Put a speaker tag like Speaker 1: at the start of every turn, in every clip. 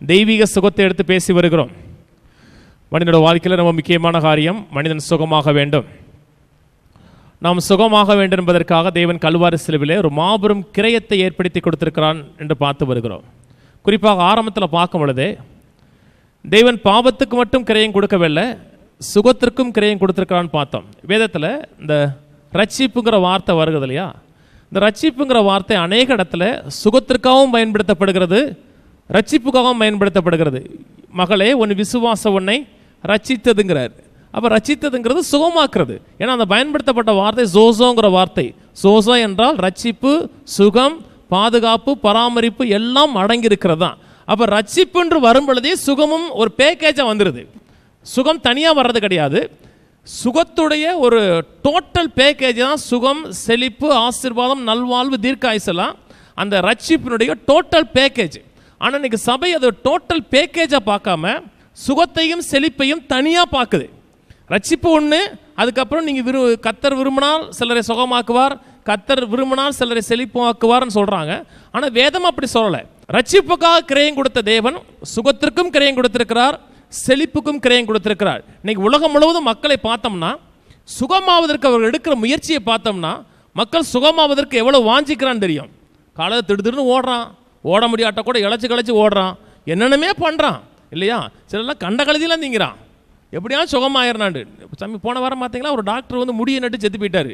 Speaker 1: தெய்வீக சுகத்தை எடுத்து பேசி வருகிறோம் மனிதனோட வாழ்க்கையில் ரொம்ப முக்கியமான காரியம் மனிதன் சுகமாக வேண்டும் நாம் சுகமாக வேண்டும் என்பதற்காக தேவன் கல்வாரி சிலுவிலே ஒரு மாபெரும் கிரயத்தை ஏற்படுத்தி கொடுத்திருக்கிறான் என்று பார்த்து வருகிறோம் குறிப்பாக ஆரம்பத்தில் பார்க்கும் பொழுதே தேவன் பாவத்துக்கு மட்டும் கிரயம் கொடுக்கவில்லை சுகத்திற்கும் கிரயம் கொடுத்திருக்கிறான்னு பார்த்தோம் வேதத்தில் இந்த ரட்சிப்புங்கிற வார்த்தை வருகிறது இல்லையா இந்த ரட்சிப்புங்கிற வார்த்தை அநேக இடத்துல சுகத்திற்காகவும் பயன்படுத்தப்படுகிறது ரட்சிப்புக்காகவும் பயன்படுத்தப்படுகிறது மகளே உன் விசுவாச உன்னை ரட்சித்ததுங்கிறார் அப்போ ரட்சித்ததுங்கிறது சுகமாக்குறது ஏன்னா அந்த பயன்படுத்தப்பட்ட வார்த்தை ஜோசோங்கிற வார்த்தை ஜோசோ என்றால் ரட்சிப்பு சுகம் பாதுகாப்பு பராமரிப்பு எல்லாம் அடங்கியிருக்கிறது தான் அப்போ ரட்சிப்புன்று வரும் பொழுதே சுகமும் ஒரு பேக்கேஜாக வந்துடுது சுகம் தனியாக வர்றது கிடையாது சுகத்துடைய ஒரு டோட்டல் பேக்கேஜ் தான் சுகம் செழிப்பு ஆசீர்வாதம் நல்வாழ்வு தீர்க்காயுசெல்லாம் அந்த ரட்சிப்பினுடைய டோட்டல் பேக்கேஜ் ஆனால் இன்னைக்கு சபை அது டோட்டல் பேக்கேஜாக பார்க்காம சுகத்தையும் செழிப்பையும் தனியாக பார்க்குது ரட்சிப்பு ஒன்று அதுக்கப்புறம் நீங்கள் விரு கத்தர் விரும்பினால் சிலரை சுகமாக்குவார் கத்தர் விரும்பினால் சிலரை செழிப்பாக்குவார்னு சொல்கிறாங்க ஆனால் வேதம் அப்படி சொல்லலை ரட்சிப்புக்காக கிரயம் கொடுத்த தேவன் சுகத்திற்கும் கிரயம் கொடுத்திருக்கிறார் செழிப்புக்கும் கிரயம் கொடுத்திருக்கிறார் இன்னைக்கு உலகம் முழுவதும் மக்களை பார்த்தோம்னா சுகமாவதற்கு அவர்கள் எடுக்கிற முயற்சியை பார்த்தோம்னா மக்கள் சுகமாவதற்கு எவ்வளோ வாஞ்சிக்கிறான்னு தெரியும் காலையில் திடுதிடுன்னு ஓடுறான் ஓட முடியாட்ட கூட இழைச்சி கழிச்சு ஓடுறான் என்னென்னமே பண்ணுறான் இல்லையா சிலர்லாம் கண்ட கழுதியெல்லாம் நீங்கிறான் எப்படியாவது சுகமாயிரணாண்டு சாமி போன வாரம் பார்த்தீங்களா ஒரு டாக்டர் வந்து முடியை நட்டு செத்து போயிட்டாரு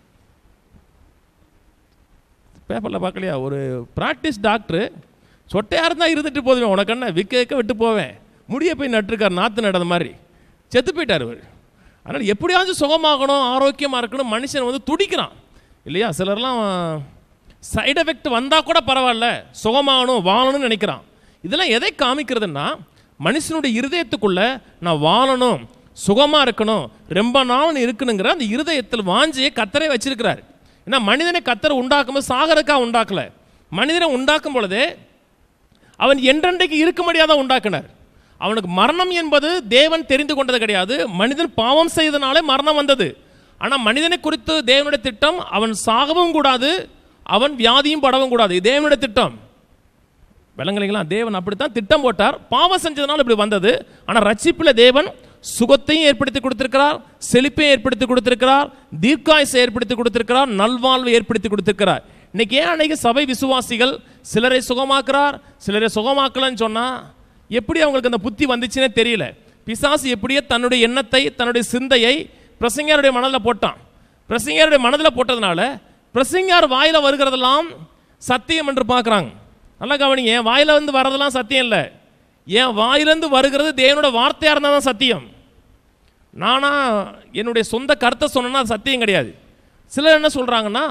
Speaker 1: பேப்பரில் பார்க்கலையா ஒரு ப்ராக்டிஸ் டாக்டர் சொட்டையாக இருந்தால் இருந்துட்டு போதுவேன் உனக்கு என்ன விற்க விற்க விட்டு போவேன் முடிய போய் நட்டுருக்கார் நாற்று நடாத மாதிரி செத்து போயிட்டார் அவர் அதனால் எப்படியாச்சும் சுகமாகணும் ஆரோக்கியமாக இருக்கணும் மனுஷன் வந்து துடிக்கிறான் இல்லையா சிலர்லாம் சைடு எஃபெக்ட் வந்தால் கூட பரவாயில்ல சுகமாகணும் வாழணும்னு நினைக்கிறான் இதெல்லாம் எதை காமிக்கிறதுன்னா மனுஷனுடைய இருதயத்துக்குள்ள நான் வாழணும் சுகமாக இருக்கணும் ரொம்ப நாள் இருக்கணுங்கிற அந்த இருதயத்தில் வாஞ்சியை கத்தரை வச்சிருக்கிறார் ஏன்னா மனிதனை கத்தரை உண்டாக்கும்போது சாகரக்கா உண்டாக்கல மனிதனை உண்டாக்கும் பொழுதே அவன் என்றென்றைக்கு இருக்க முடியாத உண்டாக்கினார் அவனுக்கு மரணம் என்பது தேவன் தெரிந்து கொண்டது கிடையாது மனிதன் பாவம் செய்தனாலே மரணம் வந்தது ஆனால் மனிதனை குறித்து தேவனுடைய திட்டம் அவன் சாகவும் கூடாது அவன் வியாதியும் படவும் கூடாது இது தேவனுடைய திட்டம் விளங்கலைங்களா தேவன் அப்படித்தான் திட்டம் போட்டார் பாவம் செஞ்சதுனால இப்படி வந்தது ஆனால் ரட்சிப்பில் தேவன் சுகத்தையும் ஏற்படுத்தி கொடுத்திருக்கிறார் செழிப்பையும் ஏற்படுத்தி கொடுத்திருக்கிறார் தீர்க்காயசை ஏற்படுத்தி கொடுத்திருக்கிறார் நல்வாழ்வை ஏற்படுத்தி கொடுத்திருக்கிறார் இன்னைக்கு ஏன் அன்னைக்கு சபை விசுவாசிகள் சிலரை சுகமாக்குறார் சிலரை சுகமாக்கலன்னு சொன்னால் எப்படி அவங்களுக்கு அந்த புத்தி வந்துச்சுன்னே தெரியல பிசாசு எப்படியே தன்னுடைய எண்ணத்தை தன்னுடைய சிந்தையை பிரசங்கியாருடைய மனதில் போட்டான் பிரசங்கியாருடைய மனதில் போட்டதுனால பிரசங்கியார் வாயில் வருகிறதெல்லாம் சத்தியம் என்று பார்க்குறாங்க நல்லா கவனிங்க என் வாயில வந்து வர்றதெல்லாம் சத்தியம் இல்லை என் வாயிலிருந்து வருகிறது தேவனோட வார்த்தையாக இருந்தால் தான் சத்தியம் நானா என்னுடைய சொந்த கருத்தை சொன்னேன்னா அது சத்தியம் கிடையாது சிலர் என்ன சொல்கிறாங்கன்னா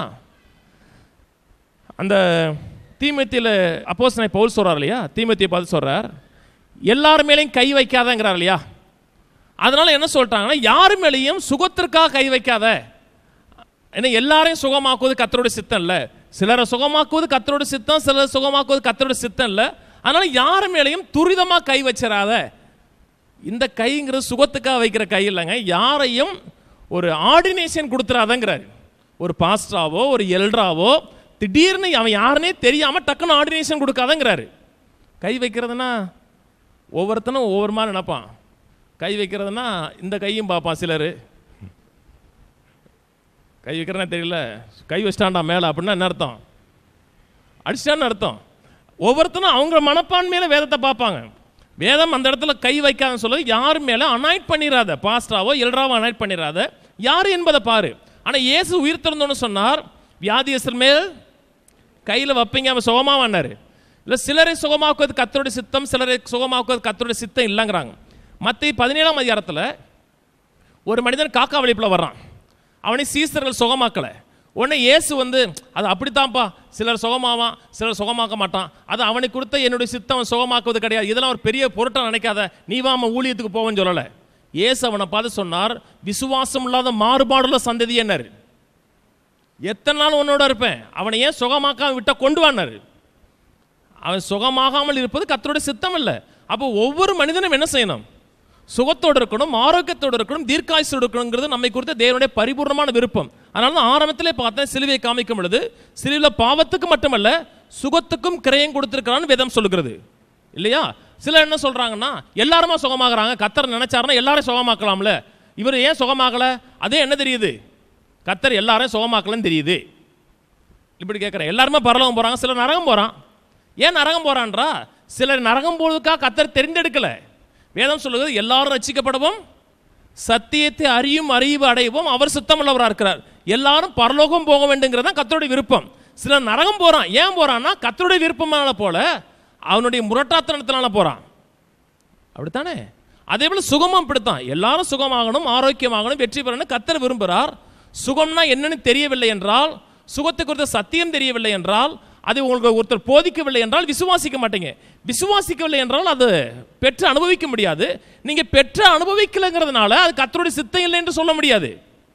Speaker 1: அந்த தீமத்தியில் அப்போஸ் நான் பவுல் சொல்கிறார் இல்லையா தீமத்தியை பார்த்து சொல்கிறார் எல்லார் மேலேயும் கை வைக்காதங்கிறார் இல்லையா அதனால என்ன சொல்லிட்டாங்கன்னா யார் மேலேயும் சுகத்திற்காக கை வைக்காத ஏன்னா எல்லாரையும் சுகமாக்குவது கத்தரோட சித்தம் இல்லை சிலரை சுகமாக்குவது கத்தரோட சித்தம் சிலரை சுகமாக்குவது கத்தரோட சித்தம் இல்லை அதனால யார் மேலேயும் துரிதமாக கை வச்சிடாத இந்த கைங்கிறது சுகத்துக்காக வைக்கிற கை இல்லைங்க யாரையும் ஒரு ஆர்டினேஷன் கொடுத்துறாதங்கிறாரு ஒரு பாஸ்டராவோ ஒரு எல்ட்ராவோ திடீர்னு அவன் யாருன்னே தெரியாமல் டக்குன்னு ஆர்டினேஷன் கொடுக்காதங்கிறாரு கை வைக்கிறதுனா ஒவ்வொருத்தனும் ஒவ்வொரு மாதிரி நினைப்பான் கை வைக்கிறதுனா இந்த கையும் பார்ப்பான் சிலர் கை வைக்கிறேன்னா தெரியல கை வச்சிட்டான்டா மேலே அப்படின்னா என்ன அர்த்தம் அடிச்சிட்டான்னு அர்த்தம் ஒவ்வொருத்தனும் அவங்க மனப்பான்மையில வேதத்தை பார்ப்பாங்க வேதம் அந்த இடத்துல கை வைக்காதுன்னு சொல்ல யார் மேலே அனாய்ட் பண்ணிடாத பாஸ்டாவோ எல்ராவோ அனாய்ட் பண்ணிடாத யார் என்பதை பாரு ஆனால் இயேசு உயிர் திறந்தோன்னு சொன்னார் வியாதியஸ்தர் மேல் கையில் வைப்பீங்க அவன் சுகமாவானாரு இல்லை சிலரை சுகமாக்குவது கத்தருடைய சித்தம் சிலரை சுகமாக்குவது கத்தருடைய சித்தம் இல்லைங்கிறாங்க மற்ற பதினேழாம் அதிகாரத்தில் ஒரு மனிதன் காக்கா வலிப்பில் வர்றான் அவனை சீசர்கள் சுகமாக்கலை உடனே இயேசு வந்து அது அப்படித்தான்ப்பா சிலர் சுகமாவான் சிலர் சுகமாக்க மாட்டான் அது அவனுக்கு கொடுத்த என்னுடைய சித்தம் அவன் சுகமாக்குவது கிடையாது இதெல்லாம் ஒரு பெரிய பொருட்டை நினைக்காத நீ வா அவன் ஊழியத்துக்கு போவேன்னு சொல்லலை இயேசு அவனை பார்த்து சொன்னார் விசுவாசம் இல்லாத மாறுபாடுள்ள சந்ததி என்னாரு எத்தனை நாள் உன்னோட இருப்பேன் அவனை ஏன் சுகமாக்காம விட்ட கொண்டு வானாரு அவன் சுகமாகாமல் இருப்பது கத்தருடைய சித்தம் இல்லை அப்போ ஒவ்வொரு மனிதனும் என்ன செய்யணும் சுகத்தோடு இருக்கணும் ஆரோக்கியத்தோடு இருக்கணும் தீர்க்காயுசோடு இருக்கணுங்கிறது நம்மை குறித்த தேவனுடைய பரிபூர்ணமான விருப்பம் அதனால தான் ஆரம்பத்திலே பார்த்தேன் சிலுவையை காமிக்கும் பொழுது சிலுவையில் பாவத்துக்கு மட்டுமல்ல சுகத்துக்கும் கிரயம் கொடுத்திருக்கிறான்னு வேதம் சொல்லுகிறது இல்லையா சிலர் என்ன சொல்றாங்கன்னா எல்லாருமா சுகமாகறாங்க கத்தர் நினைச்சாருன்னா எல்லாரும் சுகமாக்கலாம்ல இவர் ஏன் சுகமாகல அதே என்ன தெரியுது கத்தர் எல்லாரையும் சுகமாக்கலன்னு தெரியுது இப்படி கேட்குறேன் எல்லாருமே பரலோகம் போகிறாங்க சிலர் நரகம் போகிறான் ஏன் நரகம் போகிறான்றா சிலர் நரகம் போவதுக்காக கத்தர் தெரிந்தெடுக்கல வேதம் சொல்லுகிறது எல்லாரும் ரட்சிக்கப்படவும் சத்தியத்தை அறியும் அறிவு அடையவும் அவர் சுத்தமுள்ளவராக இருக்கிறார் எல்லாரும் பரலோகம் போக வேண்டுங்கிறது தான் கத்தருடைய விருப்பம் சிலர் நரகம் போகிறான் ஏன் போகிறான்னா கத்தருடைய விருப்பமானால போல அவனுடைய முரட்டாத்தனத்தினால போகிறான் அப்படித்தானே அதே போல சுகமும் அப்படித்தான் எல்லாரும் சுகமாகணும் ஆரோக்கியமாகணும் வெற்றி பெறணும் கத்தர் விரும்புகிறார் சுகம்னா என்னன்னு தெரியவில்லை என்றால் சுகத்தை குறித்த சத்தியம் தெரியவில்லை என்றால் அது உங்களுக்கு ஒருத்தர் போதிக்கவில்லை என்றால் விசுவாசிக்க மாட்டீங்க விசுவாசிக்கவில்லை என்றால் அது பெற்று அனுபவிக்க முடியாது நீங்க பெற்று அனுபவிக்கலைங்கிறதுனால அது கத்தருடைய சித்தம் இல்லை என்று சொல்ல முடியாது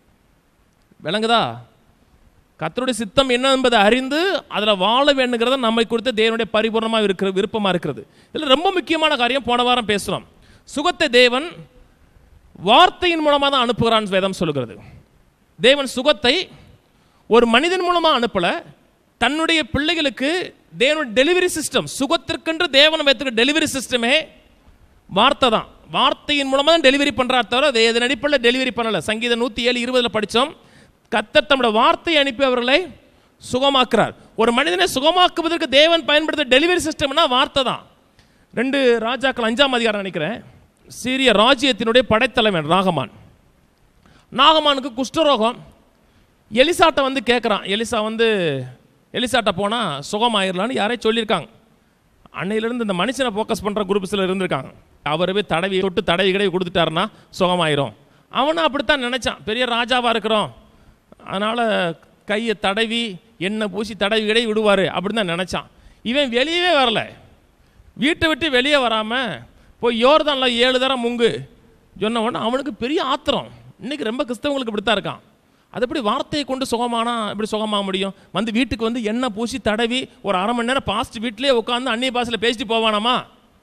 Speaker 1: விளங்குதா கத்தருடைய சித்தம் என்ன என்பதை அறிந்து அதில் வாழ வேண்டுங்கிறத நம்மை குறித்து தேவனுடைய பரிபூர்ணமாக இருக்கிற விருப்பமாக இருக்கிறது இதில் ரொம்ப முக்கியமான காரியம் போன வாரம் பேசலாம் சுகத்தை தேவன் வார்த்தையின் மூலமாக தான் அனுப்புகிறான்னு வேதம் சொல்லுகிறது தேவன் சுகத்தை ஒரு மனிதன் மூலமாக அனுப்பல தன்னுடைய பிள்ளைகளுக்கு தேவனுடைய டெலிவரி சிஸ்டம் சுகத்திற்கென்று தேவன் வைத்திருக்க டெலிவரி சிஸ்டமே வார்த்தை தான் வார்த்தையின் மூலமாக தான் டெலிவரி பண்ணுறாரு தவிர அது எதன் அடிப்படையில் டெலிவரி பண்ணலை சங்கீதம் நூற்றி ஏழு இருபதில் படித்தோம் கத்தர் தம்முடைய வார்த்தையை அனுப்பி அவர்களை சுகமாக்குறார் ஒரு மனிதனை சுகமாக்குவதற்கு தேவன் பயன்படுத்த டெலிவரி சிஸ்டம்னா வார்த்தை தான் ரெண்டு ராஜாக்கள் அஞ்சாம் அதிகாரம் நினைக்கிறேன் சீரிய ராஜ்யத்தினுடைய படைத்தலைவன் ராகமான் நாகமானுக்கு குஷ்டரோகம் எலிசாட்டை வந்து கேட்குறான் எலிசா வந்து எலிசாட்டை போனால் சுகமாயிரலான்னு யாரையும் சொல்லியிருக்காங்க அன்னையிலேருந்து இந்த மனுஷனை ஃபோக்கஸ் பண்ணுற குரூப்ஸில் இருந்திருக்காங்க அவரவே தடவி தொட்டு தடவி கிடைவி கொடுத்துட்டாருன்னா சுகமாயிரும் அவனும் அப்படித்தான் நினச்சான் பெரிய ராஜாவாக இருக்கிறோம் அதனால் கையை தடவி எண்ணெய் பூசி தடவி கிடை விடுவார் அப்படின்னு தான் நினச்சான் இவன் வெளியவே வரல வீட்டை விட்டு வெளியே வராமல் போய் யோர்தானில் ஏழு தரம் முங்கு சொன்ன உடனே அவனுக்கு பெரிய ஆத்திரம் இன்னைக்கு ரொம்ப கிறிஸ்தவங்களுக்கு இப்படி தான் இருக்கான் அது எப்படி வார்த்தையை கொண்டு சுகமானா எப்படி சுகமாக முடியும் வந்து வீட்டுக்கு வந்து எண்ணெய் பூசி தடவி ஒரு அரை மணி நேரம் பாஸ்ட் வீட்டிலேயே உட்காந்து அந்நிய பாஷையில் பேசிட்டு போவானாமா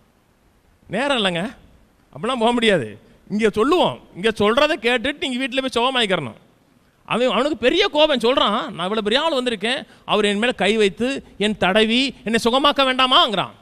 Speaker 1: நேரம் இல்லைங்க அப்படிலாம் போக முடியாது இங்கே சொல்லுவோம் இங்கே சொல்கிறத கேட்டுட்டு நீங்கள் வீட்டில் போய் சுகமாயிக்கிறணும் அவன் அவனுக்கு பெரிய கோபம் சொல்கிறான் நான் இவ்வளோ பெரிய ஆள் வந்திருக்கேன் அவர் என் மேலே கை வைத்து என் தடவி என்னை சுகமாக்க வேண்டாமாங்கிறான்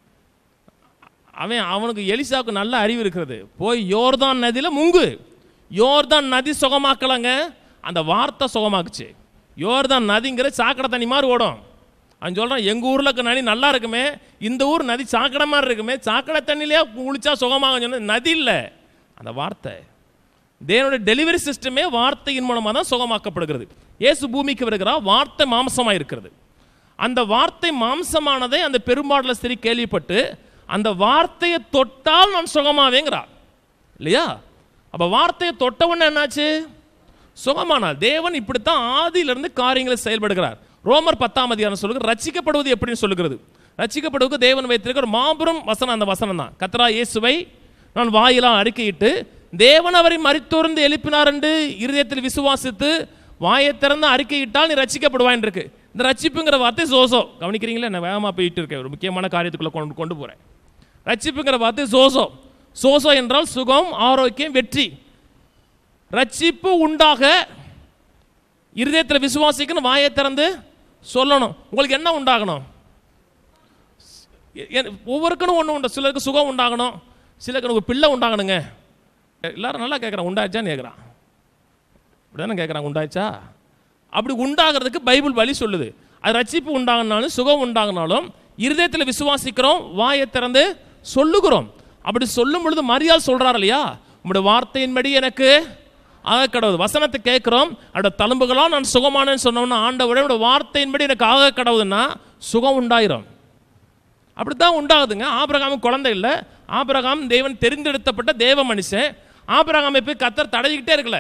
Speaker 1: அவன் அவனுக்கு எலிசாவுக்கு நல்ல அறிவு இருக்கிறது போய் யோர்தான் நதியில் முங்கு யோர்தான் நதி சுகமாக்கலங்க அந்த வார்த்தை சுகமாக்குச்சு யோர்தான் நதிங்கிற சாக்கடை தண்ணி மாதிரி ஓடும் அவன் சொல்கிறான் எங்கள் ஊரில் இருக்க நதி நல்லா இருக்குமே இந்த ஊர் நதி சாக்கடை மாதிரி இருக்குமே சாக்கடை தண்ணியிலே குளிச்சா சுகமாக சொன்னது நதி இல்லை அந்த வார்த்தை தேவனுடைய டெலிவரி சிஸ்டமே வார்த்தையின் மூலமாக தான் சுகமாக்கப்படுகிறது இயேசு பூமிக்கு வருகிறா வார்த்தை மாம்சமாக இருக்கிறது அந்த வார்த்தை மாம்சமானதை அந்த பெரும்பாடல சரி கேள்விப்பட்டு அந்த வார்த்தையை தொட்டால் நான் சுகமாவேங்கிறா இல்லையா அப்போ வார்த்தையை தொட்ட உடனே என்னாச்சு சுகமானார் தேவன் இப்படித்தான் ஆதியிலிருந்து காரியங்களை செயல்படுகிறார் ரோமர் பத்தாம் அதிகாரம் சொல்லுகிறது ரட்சிக்கப்படுவது எப்படின்னு சொல்லுகிறது ரட்சிக்கப்படுவதற்கு தேவன் வைத்திருக்கிற ஒரு மாபெரும் வசனம் அந்த வசனம் தான் கத்ரா இயேசுவை நான் வாயிலாம் அறிக்கையிட்டு தேவன் அவரை மறித்தோர்ந்து எழுப்பினார் என்று இருதயத்தில் விசுவாசித்து வாயை திறந்து அறிக்கையிட்டால் நீ ரட்சிக்கப்படுவான் இருக்கு இந்த ரட்சிப்புங்கிற வார்த்தை சோசோ கவனிக்கிறீங்களா நான் வேகமாக போயிட்டு இருக்கேன் ஒரு முக்கியமான காரியத்துக்குள்ள கொண்டு கொண்டு போகிறேன் ரட்சிப்புங்கிற வார்த்தை சோசோ சோசோ என்றால் சுகம் ஆரோக்கியம் வெற்றி ரட்சிப்பு உண்டாக இருதயத்தில் விசுவாசிக்கணும் வாயை திறந்து சொல்லணும் உங்களுக்கு என்ன உண்டாகணும் எ- எ- ஒவ்வொருக்கனும் ஒன்று உண்டு சிலருக்கு சுகம் உண்டாகணும் சிலருக்கு ஒரு பிள்ளை உண்டாகணுங்க எல்லாரும் நல்லா கேட்குறான் உண்டாச்சான்னு கேட்குறான் இப்படிதானே கேட்குறாங்க உண்டாச்சா அப்படி உண்டாகிறதுக்கு பைபிள் வழி சொல்லுது அது ரட்சிப்பு உண்டாகினாலும் சுகம் உண்டாகினாலும் இருதயத்தில் விசுவாசிக்கிறோம் வாயை திறந்து சொல்லுகிறோம் அப்படி சொல்லும் பொழுது மரியாள் சொல்றார் இல்லையா உங்களுடைய வார்த்தையின்படி எனக்கு ஆக கடவுது வசனத்தை கேட்குறோம் அதோட தழும்புகளால் நான் சுகமானேன்னு சொன்னோம்னா ஆண்டவரே உடைய வார்த்தையின்படி எனக்கு ஆக கடவுதுன்னா சுகம் உண்டாயிரும் அப்படித்தான் உண்டாகுதுங்க ஆபிரகாமுக்கு குழந்தை இல்லை ஆபிரகாம் தேவன் தெரிந்தெடுத்தப்பட்ட தேவ மனுஷன் ஆபிரகாமை போய் கத்தர் தடவிக்கிட்டே இருக்கல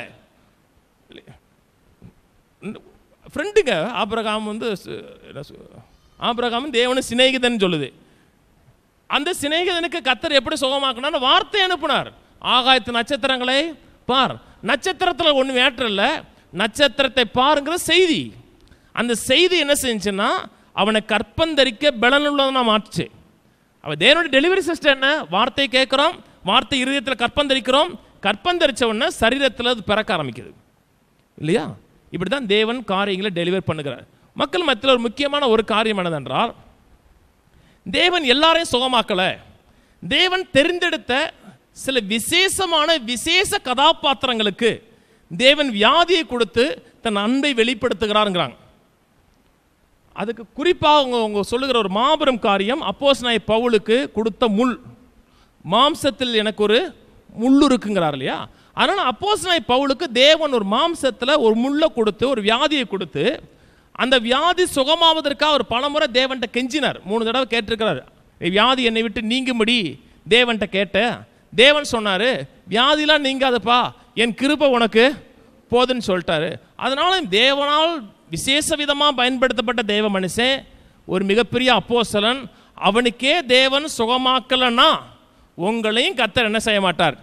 Speaker 1: ஃப்ரெண்டுங்க ஆபிரகாம் வந்து சு- என்ன சொ- ஆபிரகாம் தேவனு சிநேகிதன் சொல்லுது அந்த சிநேகிதனுக்கு கத்தர் எப்படி சுகமாக்கினார் வார்த்தை அனுப்புனார் ஆகாயத்து நட்சத்திரங்களை பார் நட்சத்திரத்தில் ஒன்று வேற்ற இல்லை நட்சத்திரத்தை பாருங்கிற செய்தி அந்த செய்தி என்ன செஞ்சுன்னா அவனை கற்பந்தரிக்க பலனுள்ளதனா மாற்றுச்சு அவன் தேவனுடைய டெலிவரி சிஸ்டம் என்ன வார்த்தை கேட்குறோம் வார்த்தை இருதயத்தில் கற்பந்தரிக்கிறோம் கற்பந்தரிச்ச உடனே சரீரத்தில் அது பிறக்க ஆரம்பிக்குது இல்லையா இப்படி தான் தேவன் காரியங்களை டெலிவர் பண்ணுகிறார் மக்கள் மத்தியில் ஒரு முக்கியமான ஒரு காரியம் என்னதென்றால் தேவன் எல்லாரையும் சுகமாக்கல தேவன் தெரிந்தெடுத்த சில விசேஷமான விசேஷ கதாபாத்திரங்களுக்கு தேவன் வியாதியை கொடுத்து தன் அன்பை வெளிப்படுத்துகிறாருங்கிறாங்க அதுக்கு குறிப்பாக அவங்க அவங்க சொல்லுகிற ஒரு மாபெரும் காரியம் அப்போஸ் நாய் பவுலுக்கு கொடுத்த முள் மாம்சத்தில் எனக்கு ஒரு முள் இருக்குங்கிறார் இல்லையா அதனால் அப்போஸ் நாய் பவுலுக்கு தேவன் ஒரு மாம்சத்தில் ஒரு முள்ளை கொடுத்து ஒரு வியாதியை கொடுத்து அந்த வியாதி சுகமாவதற்காக ஒரு பலமுறை தேவன்கிட்ட கெஞ்சினார் மூணு தடவை கேட்டிருக்கிறார் "ஏய், வியாதி என்னை விட்டு நீங்கும்படி தேவன்கிட்ட கேட்ட தேவன் சொன்னார் வியாதிலாம் நீங்காதப்பா என் கிருபை உனக்கு போதுன்னு சொல்லிட்டாரு அதனால தேவனால் விசேஷ விதமாக பயன்படுத்தப்பட்ட தேவ மனுஷன் ஒரு மிகப்பெரிய அப்போஸ்தலன் அவனுக்கே தேவன் சுகமாக்கலன்னா உங்களையும் கத்தர் என்ன செய்ய மாட்டார்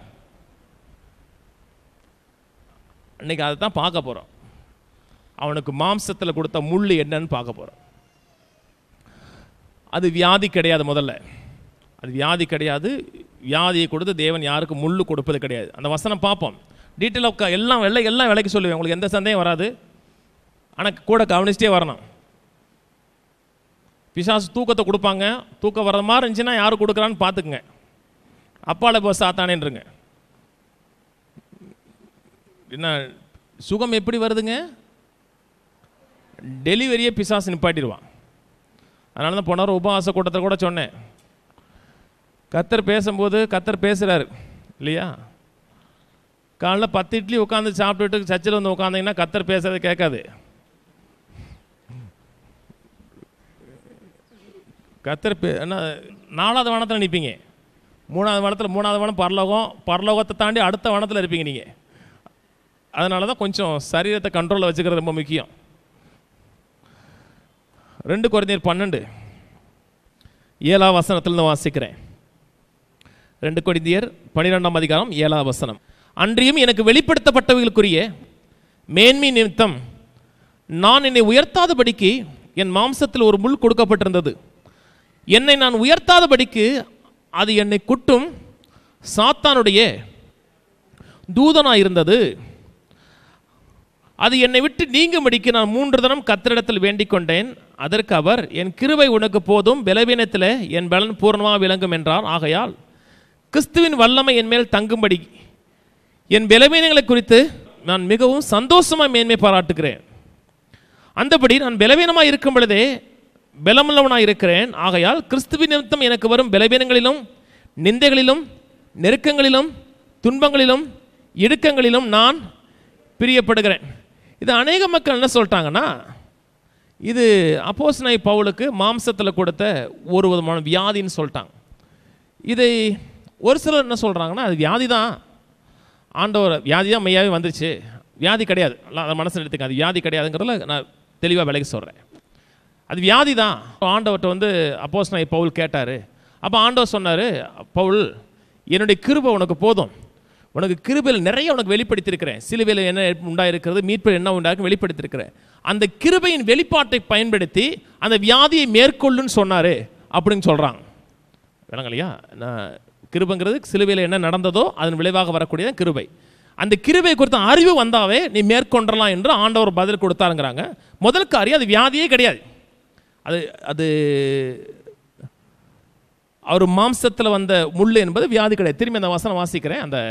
Speaker 1: இன்னைக்கு அதை தான் பார்க்க போகிறோம் அவனுக்கு மாம்சத்தில் கொடுத்த முள் என்னன்னு பார்க்க போகிறோம் அது வியாதி கிடையாது முதல்ல அது வியாதி கிடையாது வியாதியை கொடுத்து தேவன் யாருக்கு முள்ளு கொடுப்பது கிடையாது அந்த வசனம் பார்ப்போம் டீட்டெயிலாக எல்லாம் வெள்ளை எல்லாம் விலைக்கு சொல்லுவேன் உங்களுக்கு எந்த சந்தேகம் வராது ஆனால் கூட கவனிச்சிட்டே வரணும் பிசாசு தூக்கத்தை கொடுப்பாங்க தூக்கம் வர்ற மாதிரி இருந்துச்சுன்னா யார் கொடுக்குறான்னு பார்த்துக்குங்க அப்பால போ சாத்தானேன்றுங்க என்ன சுகம் எப்படி வருதுங்க டெலிவரியே பிசாசு நிப்பாட்டிடுவான் அதனால தான் போனார் உபவாச கூட்டத்தில் கூட சொன்னேன் கத்தர் பேசும்போது கத்தர் பேசுகிறாரு இல்லையா காலைல பத்து இட்லி உட்காந்து சாப்பிட்டுட்டு சர்ச்சில் வந்து உட்காந்தீங்கன்னா கத்தர் பேசுறது கேட்காது கத்தர் பே என்ன நாலாவது வனத்தில் நிற்பீங்க மூணாவது வனத்தில் மூணாவது வனம் பரலோகம் பரலோகத்தை தாண்டி அடுத்த வனத்தில் இருப்பீங்க நீங்கள் அதனால தான் கொஞ்சம் சரீரத்தை கண்ட்ரோலில் வச்சுக்கிறது ரொம்ப முக்கியம் ரெண்டு குறைந்தர் பன்னெண்டு ஏழாம் வசனத்திலிருந்து வாசிக்கிறேன் ரெண்டு கொரிந்தியர் பன்னிரெண்டாம் அதிகாரம் ஏழாம் வசனம் அன்றியும் எனக்கு வெளிப்படுத்தப்பட்டவைகளுக்குரிய மேன்மை நிமித்தம் நான் என்னை உயர்த்தாதபடிக்கு என் மாம்சத்தில் ஒரு முள் கொடுக்கப்பட்டிருந்தது என்னை நான் உயர்த்தாதபடிக்கு அது என்னை குட்டும் சாத்தானுடைய தூதனாயிருந்தது அது என்னை விட்டு நீங்கும்படிக்கு நான் மூன்று தினம் கத்திரிடத்தில் வேண்டிக் கொண்டேன் அதற்கு அவர் என் கிருபை உனக்கு போதும் பலவீனத்தில் என் பலன் பூர்ணமாக விளங்கும் என்றார் ஆகையால் கிறிஸ்துவின் வல்லமை என் மேல் தங்கும்படி என் பலவீனங்களை குறித்து நான் மிகவும் சந்தோஷமாக மேன்மை பாராட்டுகிறேன் அந்தபடி நான் பலவீனமாக இருக்கும் பொழுதே பலமுள்ளவனாக இருக்கிறேன் ஆகையால் கிறிஸ்துவின் நிமித்தம் எனக்கு வரும் பலவீனங்களிலும் நிந்தைகளிலும் நெருக்கங்களிலும் துன்பங்களிலும் இடுக்கங்களிலும் நான் பிரியப்படுகிறேன் இது அநேக மக்கள் என்ன சொல்லிட்டாங்கன்னா இது அப்போஸ்னை பவுலுக்கு மாம்சத்தில் கொடுத்த ஒரு விதமான வியாதின்னு சொல்லிட்டாங்க இதை ஒரு சிலர் என்ன சொல்கிறாங்கன்னா அது வியாதி தான் ஆண்டவர் வியாதி தான் மையாவே வந்துருச்சு வியாதி கிடையாது எல்லாம் அதை மனசில் எடுத்துக்க அது வியாதி கிடையாதுங்கிறதுல நான் தெளிவாக விலைக்கு சொல்கிறேன் அது வியாதி தான் ஆண்டவர்கிட்ட வந்து அப்போஸ் நான் பவுல் கேட்டார் அப்போ ஆண்டவர் சொன்னார் பவுல் என்னுடைய கிருபை உனக்கு போதும் உனக்கு கிருபையில் நிறைய உனக்கு வெளிப்படுத்தியிருக்கிறேன் சிலுவையில் என்ன உண்டாயிருக்கிறது மீட்பில் என்ன உண்டாயிருக்கு வெளிப்படுத்தியிருக்கிறேன் அந்த கிருபையின் வெளிப்பாட்டை பயன்படுத்தி அந்த வியாதியை மேற்கொள்ளுன்னு சொன்னார் அப்படின்னு சொல்கிறாங்க விளங்கலையா நான் கிருபைங்கிறது சிலுவையில் என்ன நடந்ததோ அதன் விளைவாக வரக்கூடியது கிருபை அந்த கிருபை குறித்த அறிவு வந்தாவே நீ மேற்கொண்டலாம் என்று ஆண்டவர் பதில் கொடுத்தாருங்கிறாங்க முதல் காரியம் அது வியாதியே கிடையாது அது அது அவர் மாம்சத்தில் வந்த முள் என்பது வியாதி கிடையாது திரும்பி அந்த வசனம் வாசிக்கிறேன் அந்த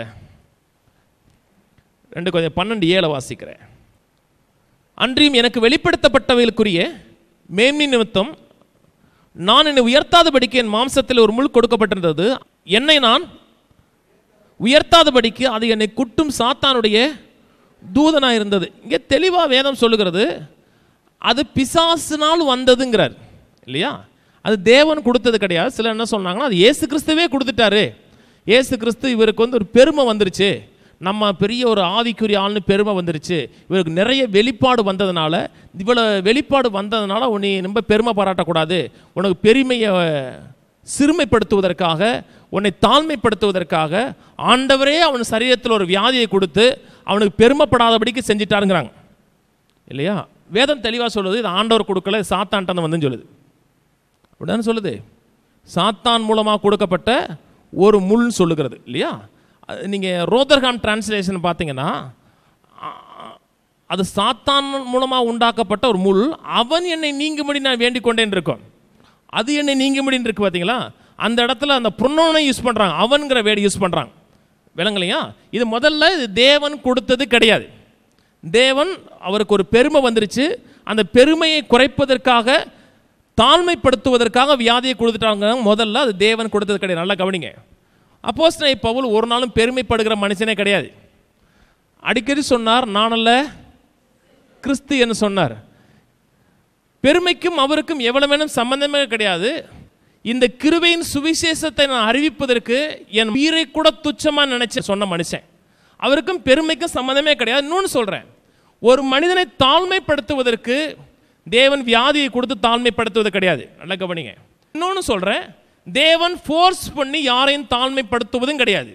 Speaker 1: ரெண்டு கொஞ்சம் பன்னெண்டு ஏழை வாசிக்கிறேன் அன்றியும் எனக்கு வெளிப்படுத்தப்பட்டவைகளுக்குரிய மேன்மை நிமித்தம் நான் என்னை உயர்த்தாதபடிக்கு என் மாம்சத்தில் ஒரு முள் கொடுக்கப்பட்டிருந்தது என்னை நான் உயர்த்தாதபடிக்கு அது என்னை குட்டும் சாத்தானுடைய தூதனாக இருந்தது இங்கே தெளிவாக வேதம் சொல்லுகிறது அது பிசாசினால் வந்ததுங்கிறார் இல்லையா அது தேவன் கொடுத்தது கிடையாது சிலர் என்ன சொன்னாங்கன்னா அது இயேசு கிறிஸ்துவே கொடுத்துட்டாரு இயேசு கிறிஸ்து இவருக்கு வந்து ஒரு பெருமை வந்துருச்சு நம்ம பெரிய ஒரு ஆவிக்குரிய ஆள்னு பெருமை வந்துருச்சு இவருக்கு நிறைய வெளிப்பாடு வந்ததுனால இவ்வளோ வெளிப்பாடு வந்ததுனால உன்னை ரொம்ப பெருமை பாராட்டக்கூடாது உனக்கு பெருமையை சிறுமைப்படுத்துவதற்காக உன்னை தாழ்மைப்படுத்துவதற்காக ஆண்டவரே அவன் சரீரத்தில் ஒரு வியாதியை கொடுத்து அவனுக்கு பெருமைப்படாதபடிக்கு செஞ்சிட்டாருங்கிறாங்க இல்லையா வேதம் தெளிவாக சொல்லுது இது ஆண்டவர் கொடுக்கல இது சாத்தான்ட்டு வந்து சொல்லுது அப்படிதானே சொல்லுது சாத்தான் மூலமாக கொடுக்கப்பட்ட ஒரு முள்னு சொல்லுகிறது இல்லையா நீங்கள் ரோதர்காம் டிரான்ஸ்லேஷன் பார்த்தீங்கன்னா அ- அது சாத்தான் மூலமாக உண்டாக்கப்பட்ட ஒரு முள் அவன் என்னை நீங்கும்படி நான் வேண்டிக் கொண்டேன் இருக்கோம் அது என்னை நீங்கும்படின்னு இருக்கு பார்த்தீங்களா அந்த இடத்துல அந்த ப்ரொனோனை யூஸ் பண்ணுறாங்க அவன்கிற வேர்டு யூஸ் பண்ணுறாங்க விளங்கலையா இது முதல்ல இது தேவன் கொடுத்தது கிடையாது தேவன் அவருக்கு ஒரு பெருமை வந்துருச்சு அந்த பெருமையை குறைப்பதற்காக தாழ்மைப்படுத்துவதற்காக வியாதியை கொடுத்துட்டாங்க முதல்ல அது தேவன் கொடுத்தது கிடையாது நல்லா கவனிங்க அப்போஸ் பவுல் ஒரு நாளும் பெருமைப்படுகிற மனுஷனே கிடையாது அடிக்கடி சொன்னார் நானல்ல கிறிஸ்து என்று சொன்னார் பெருமைக்கும் அவருக்கும் எவ்வளவு வேணும் சம்பந்தமே கிடையாது இந்த கிருபையின் சுவிசேஷத்தை நான் அறிவிப்பதற்கு என் உயிரை கூட துச்சமா நினைச்சு சொன்ன மனுஷன் அவருக்கும் பெருமைக்கும் சம்பந்தமே கிடையாது இன்னொன்று சொல்றேன் ஒரு மனிதனை தாழ்மைப்படுத்துவதற்கு தேவன் வியாதியை கொடுத்து தாழ்மைப்படுத்துவது கிடையாது நல்லா கவனிங்க இன்னொன்று சொல்றேன் தேவன் ஃபோர்ஸ் பண்ணி யாரையும் தாழ்மைப்படுத்துவதும் கிடையாது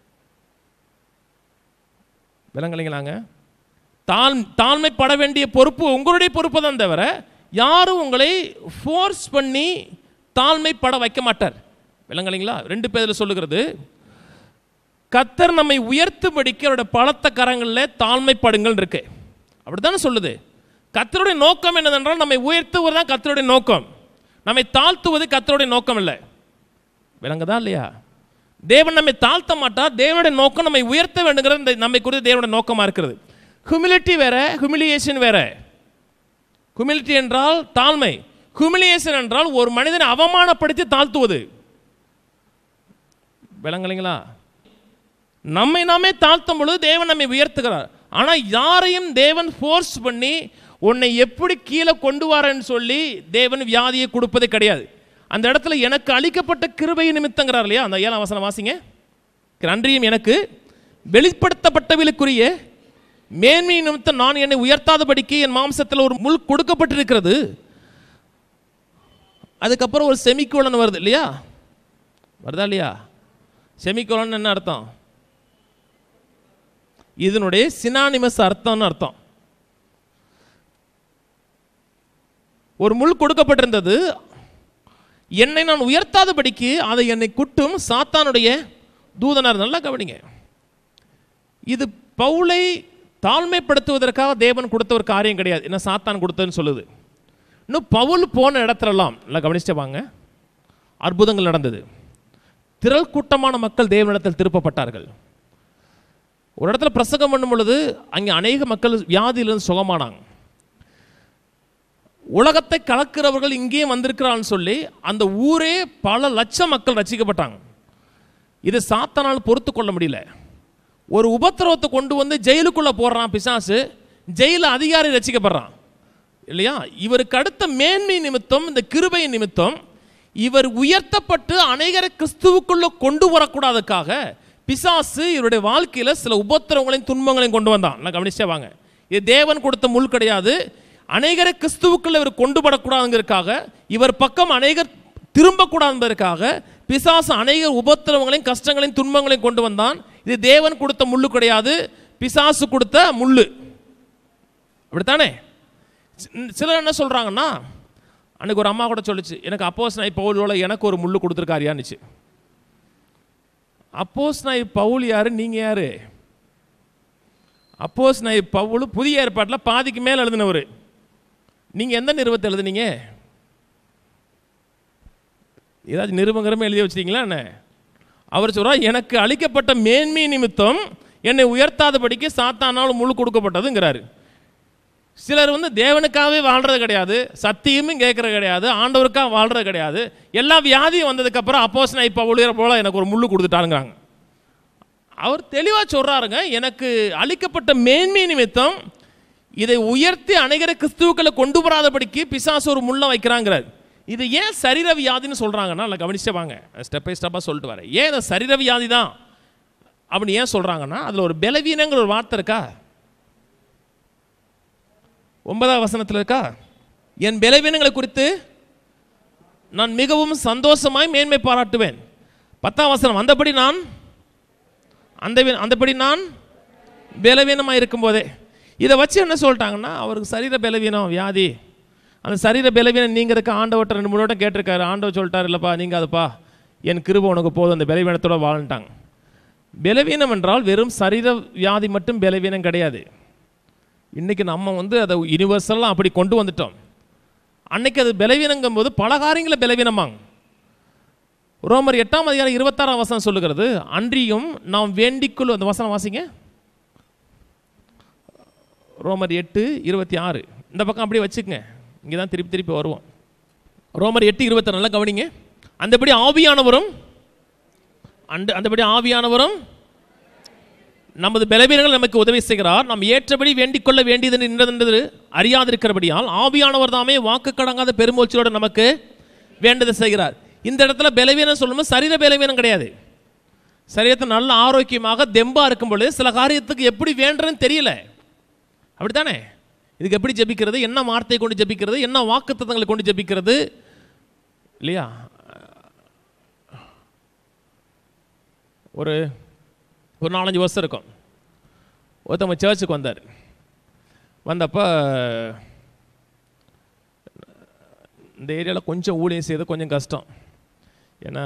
Speaker 1: விளங்கலைங்களாங்க தாழ் தாழ்மைப்பட வேண்டிய பொறுப்பு உங்களுடைய பொறுப்பு தான் தவிர யாரும் உங்களை ஃபோர்ஸ் பண்ணி தாழ்மைப்பட வைக்க மாட்டார் விளங்கலைங்களா ரெண்டு பேரில் சொல்லுகிறது கத்தர் நம்மை உயர்த்தும்படிக்கு அவருடைய பலத்த கரங்களில் தாழ்மைப்படுங்கள் இருக்கு அப்படித்தானே சொல்லுது கத்தருடைய நோக்கம் என்னதென்றால் நம்மை உயர்த்துவது தான் கத்தருடைய நோக்கம் நம்மை தாழ்த்துவது கத்தருடைய நோக்கம் இல்லை விளங்குதா இல்லையா தேவன் நம்மை தாழ்த்த மாட்டார் தேவனுடைய நோக்கம் நம்மை உயர்த்த வேண்டுங்கிறது இந்த நம்மை குறித்து தேவனுடைய நோக்கமாக இருக்கிறது ஹியூமிலிட்டி வேற ஹியூமிலியேஷன் வேற ஹியூமிலிட்டி என்றால் தாழ்மை ஹியூமிலியேஷன் என்றால் ஒரு மனிதனை அவமானப்படுத்தி தாழ்த்துவது விளங்கலைங்களா நம்மை நாமே தாழ்த்தும் பொழுது தேவன் நம்மை உயர்த்துகிறார் ஆனால் யாரையும் தேவன் ஃபோர்ஸ் பண்ணி உன்னை எப்படி கீழே கொண்டு வரேன்னு சொல்லி தேவன் வியாதியை கொடுப்பதே கிடையாது அந்த இடத்துல எனக்கு அளிக்கப்பட்ட கிருபை நிமித்தங்கிறார் இல்லையா அந்த ஏழாம் வசனம் வாசிங்க நன்றியும் எனக்கு வெளிப்படுத்தப்பட்டவர்களுக்குரிய மேன்மை நிமித்தம் நான் என்னை உயர்த்தாதபடிக்கு என் மாம்சத்தில் ஒரு முள் கொடுக்கப்பட்டிருக்கிறது அதுக்கப்புறம் ஒரு செமிக்கோலன் வருது இல்லையா வருதா இல்லையா செமிக்கோலன் என்ன அர்த்தம் இதனுடைய சினானிமஸ் அர்த்தம்னு அர்த்தம் ஒரு முள் கொடுக்கப்பட்டிருந்தது என்னை நான் உயர்த்தாதபடிக்கு அதை என்னை குட்டும் சாத்தானுடைய தூதனார் நல்லா கவனிங்க இது பவுலை தாழ்மைப்படுத்துவதற்காக தேவன் கொடுத்த ஒரு காரியம் கிடையாது என்ன சாத்தான் கொடுத்ததுன்னு சொல்லுது இன்னும் பவுல் போன இடத்துலலாம் நல்லா கவனிச்சுட்டு வாங்க அற்புதங்கள் நடந்தது திரள் கூட்டமான மக்கள் தேவனிடத்தில் திருப்பப்பட்டார்கள் ஒரு இடத்துல பிரசங்கம் பண்ணும் பொழுது அங்கே அநேக மக்கள் வியாதியிலிருந்து சுகமானாங்க உலகத்தை கலக்கிறவர்கள் இங்கேயும் வந்திருக்கிறான்னு சொல்லி அந்த ஊரே பல லட்சம் மக்கள் ரசிக்கப்பட்டாங்க இது சாத்தனால் பொறுத்து கொள்ள முடியல ஒரு உபத்திரவத்தை கொண்டு வந்து ஜெயிலுக்குள்ளே போடுறான் பிசாசு ஜெயில அதிகாரி ரசிக்கப்படுறான் இல்லையா இவருக்கு அடுத்த மேன்மை நிமித்தம் இந்த கிருபை நிமித்தம் இவர் உயர்த்தப்பட்டு அநேகரை கிறிஸ்துவுக்குள்ள கொண்டு வரக்கூடாதுக்காக பிசாசு இவருடைய வாழ்க்கையில் சில உபத்திரவங்களையும் துன்பங்களையும் கொண்டு வந்தான் நான் கவனிச்சே வாங்க இது தேவன் கொடுத்த முள் கிடையாது அநேகரை கிறிஸ்துவுக்குள்ள இவர் கொண்டு வரக்கூடாதுங்கிறதுக்காக இவர் பக்கம் அநேகர் திரும்பக்கூடாது என்பதற்காக பிசாசு அநேகர் உபத்திரவங்களையும் கஷ்டங்களையும் துன்பங்களையும் கொண்டு வந்தான் இது தேவன் கொடுத்த முள்ளு கிடையாது பிசாசு கொடுத்த முள்ளு அப்படித்தானே சி- சிலர் என்ன சொல்றாங்கன்னா அன்னைக்கு ஒரு அம்மா கூட சொல்லுச்சு எனக்கு அப்போஸ் நான் பவுலோட எனக்கு ஒரு முள்ளு கொடுத்துருக்காரியான்னுச்சு அப்போஸ் நான் பவுல் யாரு நீங்க யாரு அப்போஸ் நான் பவுல் புதிய ஏற்பாட்டில் பாதிக்கு மேல் எழுதினவர் நீங்க எந்த நிறுவத்தை எழுதுனீங்க ஏதாச்சும் நிருபங்கரமே எழுதி வச்சிட்டீங்களா என்ன அவர் சொல்றா எனக்கு அளிக்கப்பட்ட மேன்மை நிமித்தம் என்னை உயர்த்தாதபடிக்கு சாத்தானால் முழு கொடுக்கப்பட்டதுங்கிறாரு சிலர் வந்து தேவனுக்காகவே வாழ்றது கிடையாது சத்தியமும் கேட்கறது கிடையாது ஆண்டவருக்காக வாழ்றது கிடையாது எல்லா வியாதியும் வந்ததுக்கப்புறம் அப்போஸ் நான் இப்போ ஒளிர போல எனக்கு ஒரு முள்ளு கொடுத்துட்டாருங்கிறாங்க அவர் தெளிவாக சொல்றாருங்க எனக்கு அளிக்கப்பட்ட மேன்மை நிமித்தம் இதை உயர்த்தி அநேகரை கிறிஸ்துவுக்களை கொண்டு வராதபடிக்கு பிசாசு ஒரு முள்ள வைக்கிறாங்கிறார் இது ஏன் சரீர வியாதின்னு சொல்றாங்கன்னா இல்லை கவனிச்சே வாங்க ஸ்டெப் பை ஸ்டெப்பாக சொல்லிட்டு வரேன் ஏன் இது சரீர வியாதி தான் அப்படின்னு ஏன் சொல்றாங்கன்னா அதில் ஒரு பலவீனங்கிற ஒரு வார்த்தை இருக்கா ஒன்பதாம் வசனத்தில் இருக்கா என் பலவீனங்களை குறித்து நான் மிகவும் சந்தோஷமாய் மேன்மை பாராட்டுவேன் பத்தாம் வசனம் அந்தபடி நான் அந்த அந்தபடி நான் பலவீனமாக இருக்கும்போதே இதை வச்சு என்ன சொல்லிட்டாங்கன்னா அவருக்கு சரீர பலவீனம் வியாதி அந்த சரீர பலவீனம் நீங்கிறதுக்கு ஆண்டவர்கிட்ட ரெண்டு மூணு வட்டம் கேட்டிருக்காரு ஆண்டவர் சொல்லிட்டாரு இல்லைப்பா நீங்கள் அதுப்பா என் கிருபை உனக்கு போதும் அந்த பலவீனத்தோட வாழ்ந்துட்டாங்க பலவீனம் என்றால் வெறும் சரீர வியாதி மட்டும் பலவீனம் கிடையாது இன்னைக்கு நம்ம வந்து அதை யூனிவர்சலாக அப்படி கொண்டு வந்துட்டோம் அன்னைக்கு அது பலவீனங்கும் போது பல காரியங்களை பலவீனமாங்க ரோமர் எட்டாம் அதிகாரம் இருபத்தாறாம் வசனம் சொல்லுகிறது அன்றியும் நாம் வேண்டிக்கொள் அந்த வசனம் வாசிங்க ரோமர் எட்டு இருபத்தி ஆறு இந்த பக்கம் அப்படியே வச்சுக்கங்க இங்கே தான் திருப்பி திருப்பி வருவோம் ரோமர் எட்டு இருபத்தி நல்லா கவனிங்க அந்தபடி ஆவியானவரும் அந்த அந்தபடி ஆவியானவரும் நமது பலவீனங்கள் நமக்கு உதவி செய்கிறார் நாம் ஏற்றபடி வேண்டிக் கொள்ள வேண்டியது நின்றதென்று அறியாதிருக்கிறபடியால் ஆவியானவர் தாமே வாக்கு கடங்காத பெருமூச்சோடு நமக்கு வேண்டதை செய்கிறார் இந்த இடத்துல பலவீனம் சொல்லும்போது சரீர பலவீனம் கிடையாது சரீரத்தை நல்ல ஆரோக்கியமாக தெம்பா இருக்கும் பொழுது சில காரியத்துக்கு எப்படி வேண்டுறன்னு தெரியல அப்படித்தானே இதுக்கு எப்படி ஜெபிக்கிறது என்ன வார்த்தை கொண்டு ஜெபிக்கிறது என்ன வாக்குத்தத்தங்களை கொண்டு ஜெபிக்கிறது இல்லையா ஒரு ஒரு நாலஞ்சு வருஷம் இருக்கும் ஒருத்தவங்க சர்ச்சுக்கு வந்தார் வந்தப்போ இந்த ஏரியாவில் கொஞ்சம் ஊழியம் செய்யறது கொஞ்சம் கஷ்டம் ஏன்னா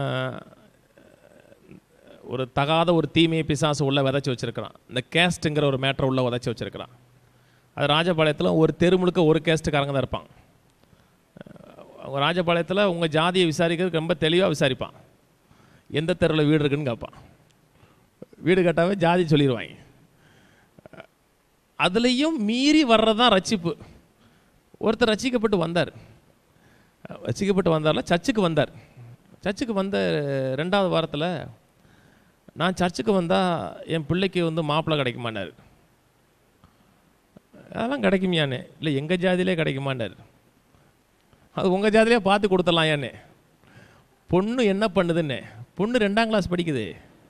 Speaker 1: ஒரு தகாத ஒரு தீமையை பிசாசு உள்ள விதைச்சி வச்சிருக்கிறான் இந்த கேஸ்ட்டுங்கிற ஒரு மேட்டரை உள்ள விதைச்சி வச்சிருக்கிறான் அது ராஜபாளையத்தில் ஒரு தெரு முழுக்க ஒரு கேஸ்ட்டுக்காரங்க தான் இருப்பான் அவங்க ராஜபாளையத்தில் உங்கள் ஜாதியை விசாரிக்கிறதுக்கு ரொம்ப தெளிவாக விசாரிப்பான் எந்த தெருவில் வீடு இருக்குன்னு கேட்பான் வீடு கட்டாவே ஜாதி சொல்லிடுவாங்க அதுலேயும் மீறி வர்றது தான் ரட்சிப்பு ஒருத்தர் ரட்சிக்கப்பட்டு வந்தார் ரட்சிக்கப்பட்டு வந்தார்ல சர்ச்சுக்கு வந்தார் சர்ச்சுக்கு வந்த ரெண்டாவது வாரத்தில் நான் சர்ச்சுக்கு வந்தால் என் பிள்ளைக்கு வந்து மாப்பிள்ளை கிடைக்குமான்னாரு அதெல்லாம் கிடைக்குமியான்னு இல்லை எங்கள் ஜாதியிலே கிடைக்குமான்னாரு அது உங்கள் ஜாதியிலே பார்த்து கொடுத்துடலாம் ஏன்னு பொண்ணு என்ன பண்ணுதுன்னு பொண்ணு ரெண்டாம் கிளாஸ் படிக்குது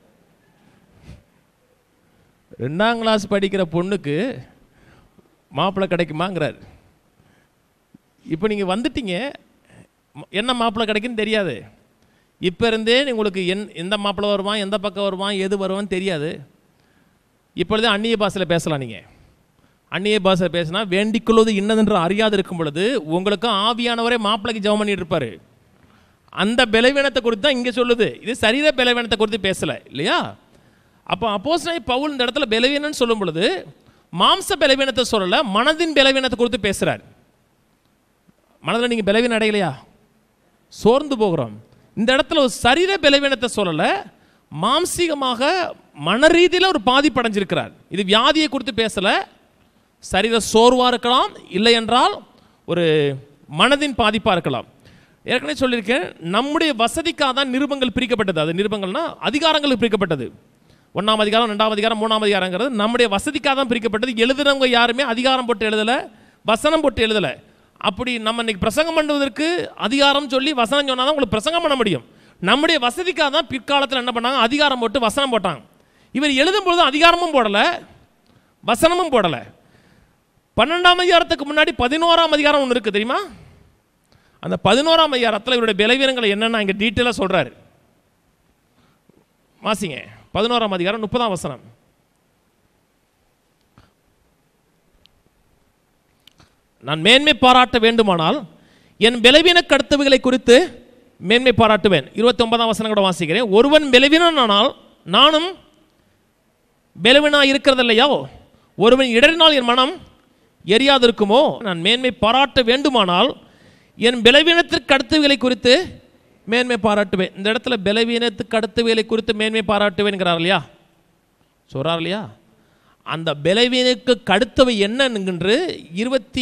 Speaker 1: ரெண்டாம் கிளாஸ் படிக்கிற பொண்ணுக்கு மாப்பிள்ளை கிடைக்குமாங்கிறார் இப்போ நீங்கள் வந்துட்டீங்க ம- என்ன மாப்பிள்ளை கிடைக்குன்னு தெரியாது இப்போ இருந்தே உங்களுக்கு என் எந்த மாப்பிள்ளை வருவான் எந்த பக்கம் வருவான் எது வருவான்னு தெரியாது இப்பொழுதே அந்நிய பாஷையில் பேசலாம் நீங்கள் அந்நிய பாஷை பேசினா வேண்டிக்கொள்வது இன்னதென்று அறியாது இருக்கும் பொழுது உங்களுக்கு ஆவியானவரே மாப்பிள்ளைக்கு ஜெபம் பண்ணிட்டு இருப்பாரு அந்த பலவீனத்தை குறித்து தான் இங்கே சொல்லுது இது சரீர பலவீனத்தை குறித்து பேசலை இல்லையா அப்போ அப்போஸ்தலனாகிய பவுல் இந்த இடத்துல பலவீனம்னு சொல்லும் பொழுது மாம்ச பலவீனத்தை சொல்லலை மனதின் பலவீனத்தை குறித்து பேசுகிறார் மனதில் நீங்கள் பலவீனம் அடையலையா சோர்ந்து போகிறோம் இந்த இடத்துல ஒரு சரீர பலவீனத்தை சொல்லலை மாம்சீகமாக மன ரீதியில் ஒரு பாதிப்பு அடைஞ்சிருக்கிறார் இது வியாதியை குறித்து பேசலை சரீர சோர்வாக இருக்கலாம் இல்லை என்றால் ஒரு மனதின் பாதிப்பாக இருக்கலாம் ஏற்கனவே சொல்லியிருக்கேன் நம்முடைய வசதிக்காக தான் நிருபங்கள் பிரிக்கப்பட்டது அது நிருபங்கள்னா அதிகாரங்களுக்கு பிரிக்கப்பட்டது ஒன்றாம் அதிகாரம் ரெண்டாம் அதிகாரம் மூணாம் அதிகாரங்கிறது நம்முடைய வசதிக்காக தான் பிரிக்கப்பட்டது எழுதுறவங்க யாருமே அதிகாரம் போட்டு எழுதலை வசனம் போட்டு எழுதலை அப்படி நம்ம இன்னைக்கு பிரசங்கம் பண்ணுவதற்கு அதிகாரம் சொல்லி வசனம் சொன்னால் தான் உங்களுக்கு பிரசங்கம் பண்ண முடியும் நம்முடைய வசதிக்காக தான் பிற்காலத்தில் என்ன பண்ணாங்க அதிகாரம் போட்டு வசனம் போட்டாங்க இவர் எழுதும் பொழுது அதிகாரமும் போடலை வசனமும் போடலை பன்னெண்டாம் அதிகாரத்துக்கு முன்னாடி பதினோராம் அதிகாரம் ஒன்று இருக்குது தெரியுமா அந்த பதினோராம் அதிகாரத்தில் இவருடைய பலவீனங்களை என்னென்ன இங்கே டீட்டெயிலாக சொல்கிறாரு வாசிங்க பதினோராம் அதிகாரம் முப்பதாம் வசனம் நான் மேன்மை பாராட்ட வேண்டுமானால் என் பலவீன கடுத்தவைகளை குறித்து மேன்மை பாராட்டுவேன் இருபத்தி ஒன்பதாம் வசனம் கூட வாசிக்கிறேன் ஒருவன் பலவீனானால் நானும் பலவீனா இருக்கிறதில்லையோ ஒருவன் இடறினால் என் மனம் எரியாதிருக்குமோ நான் மேன்மை பாராட்ட வேண்டுமானால் என் பலவீனத்திற்கு அடுத்தவைகளை குறித்து மேன்மை பாராட்டுவேன் இந்த இடத்துல பலவீனத்துக்கு அடுத்தவைகளை குறித்து மேன்மை பாராட்டுவேன்கிறார் இல்லையா சொல்றார் இல்லையா அந்த பலவீனுக்கு கடுத்தவை என்னன்னு இருபத்தி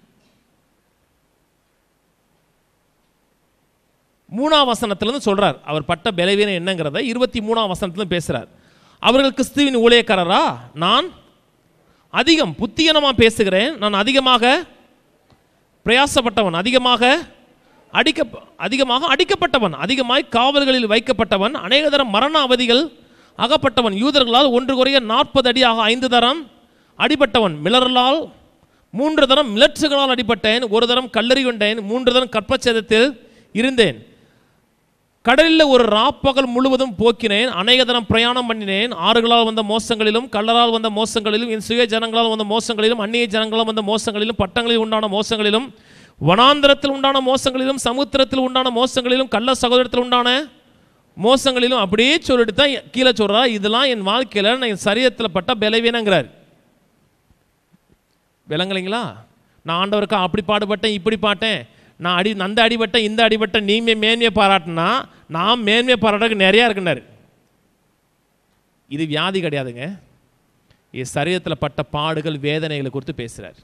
Speaker 1: மூணாம் வசனத்திலிருந்து சொல்றார் அவர் பட்ட பலவீனம் என்னங்கிறத இருபத்தி மூணாம் வசனத்திலிருந்து பேசுறார் அவர்கள் கிறிஸ்துவின் ஊழியக்காரரா நான் அதிகம் புத்தியனமா பேசுகிறேன் நான் அதிகமாக பிரயாசப்பட்டவன் அதிகமாக அடிக்க அதிகமாக அடிக்கப்பட்டவன் அதிகமாய் காவல்களில் வைக்கப்பட்டவன் அநேக தரம் மரண அவதிகள் அகப்பட்டவன் யூதர்களால் ஒன்று குறைய நாற்பது அடியாக ஐந்து தரம் அடிபட்டவன் மிளறலால் மூன்று தரம் மிளற்றுகளால் அடிபட்டேன் ஒரு தரம் கல்லறி கொண்டேன் மூன்று தரம் கற்பச்சேதத்தில் இருந்தேன் கடலில் ஒரு ராப்பகல் முழுவதும் போக்கினேன் அநேக தரம் பிரயாணம் பண்ணினேன் ஆறுகளால் வந்த மோசங்களிலும் கல்லரால் வந்த மோசங்களிலும் என் சுய ஜனங்களால் வந்த மோசங்களிலும் அந்நிய ஜனங்களால் வந்த மோசங்களிலும் பட்டங்களில் உண்டான மோசங்களிலும் வனாந்தரத்தில் உண்டான மோசங்களிலும் சமுத்திரத்தில் உண்டான மோசங்களிலும் கள்ள சகோதரத்தில் உண்டான மோசங்களிலும் அப்படியே சொல்லிட்டு தான் கீழே சொல்றா இதெல்லாம் என் வாழ்க்கையில் நான் என் சரீரத்தில் பட்ட பலவீனங்கிறார் விளங்கலைங்களா நான் ஆண்டவருக்கு அப்படி பாடுபட்டேன் இப்படி பாட்டேன் நான் அடி அந்த அடிபட்ட இந்த அடிபட்ட நீ மே- மேன்மையை பாராட்டினா நான் மேன்மையை பாராட்டுறதுக்கு நிறையா இருக்குன்னாரு இது வியாதி கிடையாதுங்க இது சரீரத்தில் பட்ட பாடுகள் வேதனைகளை குறித்து பேசுகிறார்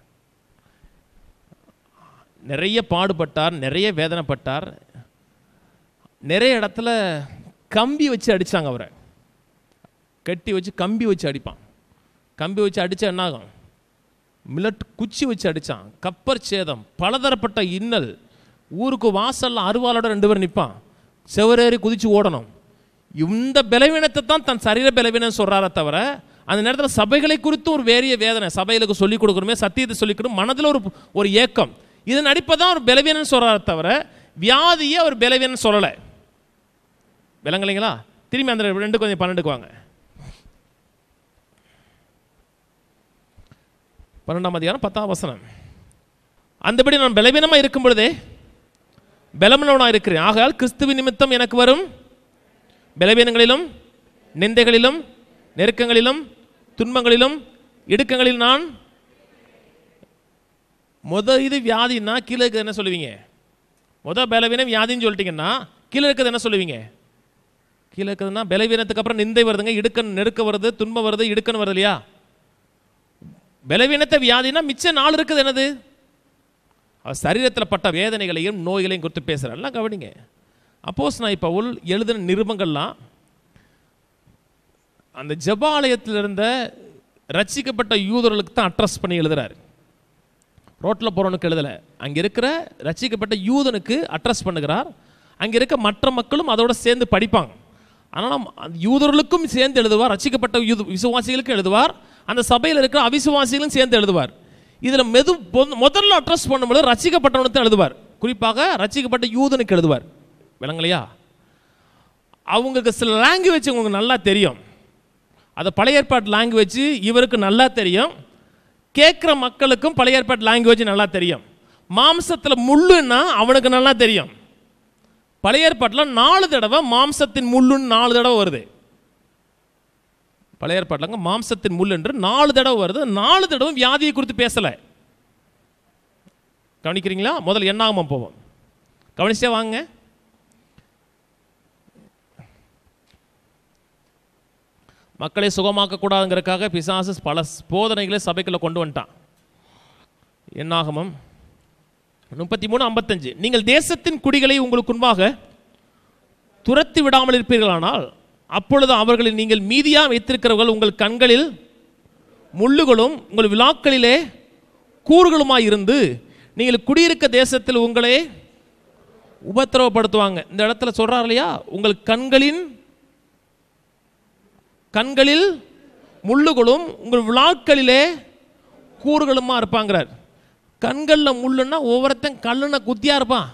Speaker 1: நிறைய பாடுபட்டார் நிறைய வேதனைப்பட்டார் நிறைய இடத்துல கம்பி வச்சு அடிச்சாங்க அவரை கட்டி வச்சு கம்பி வச்சு அடிப்பான் கம்பி வச்சு அடித்தா என்ன ஆகும் மில்லட் குச்சி வச்சு அடித்தான் கப்பர் சேதம் பலதரப்பட்ட இன்னல் ஊருக்கு வாசல்ல அருவாளோட ரெண்டு பேரும் நிற்பான் செவரேறி குதிச்சு ஓடணும் இந்த பலவீனத்தை தான் தன் சரீர பலவீனம் சொல்கிறாரே தவிர அந்த நேரத்தில் சபைகளை குறித்து ஒரு வேறிய வேதனை சபைகளுக்கு சொல்லிக் கொடுக்கணுமே சத்தியத்தை சொல்லிக் கொடுக்கணும் மனதில் ஒரு ஒரு ஏக்கம் இதன் அடிப்பதான் ஒரு பலவீனம் சொல்கிறாரே தவிர வியாதியை அவர் பலவீனம் சொல்லலை விளங்கலைங்களா திரும்பி அந்த ரெண்டு கொஞ்சம் பன்னெண்டுக்கு வாங்க பன்னெண்டாம் அதிகாரம் பத்தாம் வசனம் அந்தபடி நான் பலவீனமாக இருக்கும் பொழுதே பலவீனவனாக இருக்கிறேன் ஆகையால் கிறிஸ்துவின் நிமித்தம் எனக்கு வரும் பலவீனங்களிலும் நிந்தைகளிலும் நெருக்கங்களிலும் துன்பங்களிலும் இடுக்கங்களில் நான் முத இது வியாதின்னா கீழே இருக்கிறது என்ன சொல்லுவீங்க முத பலவீனம் வியாதின்னு சொல்லிட்டீங்கன்னா கீழே இருக்கிறது என்ன சொல்லுவீங்க கீழே இருக்கிறதுனா பலவீனத்துக்கு அப்புறம் நிந்தை வருதுங்க இடுக்கன் நெருக்க வருது துன்பம் வருது இடுக்கன் வருது இல்லையா பலவீனத்தை வியாதினா மிச்ச நாள் இருக்குது என்னது அவர் சரீரத்தில் பட்ட வேதனைகளையும் நோய்களையும் குறித்து பேசுகிறார் எல்லாம் கவனிங்க அப்போஸ் நான் இப்போ உள் எழுதின நிருபங்கள்லாம் அந்த ஜபாலயத்தில் இருந்த ரட்சிக்கப்பட்ட யூதர்களுக்கு தான் அட்ரஸ் பண்ணி எழுதுறாரு ரோட்டில் போகிறவனுக்கு எழுதலை அங்கே இருக்கிற ரட்சிக்கப்பட்ட யூதனுக்கு அட்ரஸ் பண்ணுகிறார் அங்கே இருக்க மற்ற மக்களும் அதோட சேர்ந்து படிப்பாங்க ஆனால் அந்த யூதர்களுக்கும் சேர்ந்து எழுதுவார் ரட்சிக்கப்பட்ட யூத விசுவாசிகளுக்கும் எழுதுவார் அந்த சபையில் இருக்கிற அவிசுவாசிகளும் சேர்ந்து எழுதுவார் இதில் மெது பொ- முதல்ல அட்ரஸ் பண்ணும்போது ரட்சிக்கப்பட்டவனுக்கு தான் எழுதுவார் குறிப்பாக ரட்சிக்கப்பட்ட யூதனுக்கு எழுதுவார் விளங்கலையா அவங்களுக்கு சில லாங்குவேஜ் உங்களுக்கு நல்லா தெரியும் அது பழைய ஏற்பாட்டு லாங்குவேஜ் இவருக்கு நல்லா தெரியும் கேட்குற மக்களுக்கும் பழைய ஏற்பாட்டு லாங்குவேஜ் நல்லா தெரியும் மாம்சத்தில் முள்ளுன்னா அவனுக்கு நல்லா தெரியும் பழைய ஏற்பாட்டில் நாலு தடவை மாம்சத்தின் முள்ளுன்னு நாலு தடவை வருது பழைய ஏற்பாட்டிலங்க மாம்சத்தின் முள் என்று நாலு தடவை வருது நாலு தடவை வியாதியை குறித்து பேசலை கவனிக்கிறீங்களா முதல்ல என்னாகமம் போவோம் கவனிச்சே வாங்க மக்களை சுகமாக்க கூடாதுங்கிறதுக்காக பிசாசு பல போதனைகளை சபைக்குள்ள கொண்டு வந்துட்டான் என்னாகமம் முப்பத்தி மூணு ஐம்பத்தஞ்சு நீங்கள் தேசத்தின் குடிகளை உங்களுக்கு முன்பாக துரத்தி விடாமல் இருப்பீர்களானால் அப்பொழுது அவர்களை நீங்கள் மீதியாக வைத்திருக்கிறவர்கள் உங்கள் கண்களில் முள்ளுகளும் உங்கள் விழாக்களிலே கூறுகளுமாய் இருந்து நீங்கள் குடியிருக்க தேசத்தில் உங்களே உபத்திரவப்படுத்துவாங்க இந்த இடத்துல சொல்றார் இல்லையா உங்கள் கண்களின் கண்களில் முள்ளுகளும் உங்கள் விழாக்களிலே கூறுகளுமா இருப்பாங்கிறார் கண்களில் முள்ளுன்னா ஒவ்வொருத்தன் கல்லுன குத்தியா இருப்பான்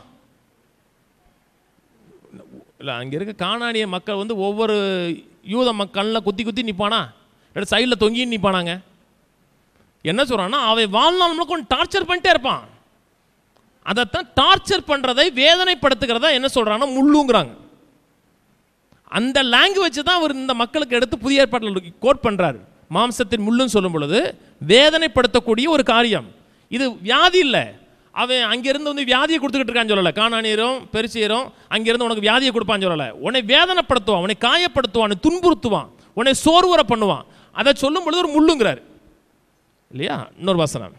Speaker 1: இல்லை அங்கே இருக்க காணானிய மக்கள் வந்து ஒவ்வொரு யூத மக்களில் குத்தி குத்தி நிற்பானா இல்லை சைடில் தொங்கி நிற்பானாங்க என்ன சொல்கிறான்னா அவன் வாழ்நாள் முழுக்க டார்ச்சர் பண்ணிட்டே இருப்பான் அதைத்தான் டார்ச்சர் பண்ணுறதை வேதனைப்படுத்துகிறதா என்ன சொல்கிறாங்கன்னா முள்ளுங்கிறாங்க அந்த லாங்குவேஜ் தான் அவர் இந்த மக்களுக்கு எடுத்து புதிய ஏற்பாட்டில் கோட் பண்ணுறாரு மாம்சத்தின் முள்ளுன்னு சொல்லும் பொழுது வேதனைப்படுத்தக்கூடிய ஒரு காரியம் இது வியாதி இல்லை அவன் அங்கிருந்து வந்து வியாதியை கொடுத்துக்கிட்டு இருக்கான்னு சொல்லலை காணானியரும் பெருசியரும் அங்கிருந்து உனக்கு வியாதியை கொடுப்பான்னு சொல்லலை உன்னை வேதனைப்படுத்துவான் உன்னை காயப்படுத்துவான் உன்னை துன்புறுத்துவான் உன்னை சோர்வுற பண்ணுவான் அதை சொல்லும் பொழுது ஒரு முள்ளுங்கிறார் இல்லையா இன்னொரு வசனம்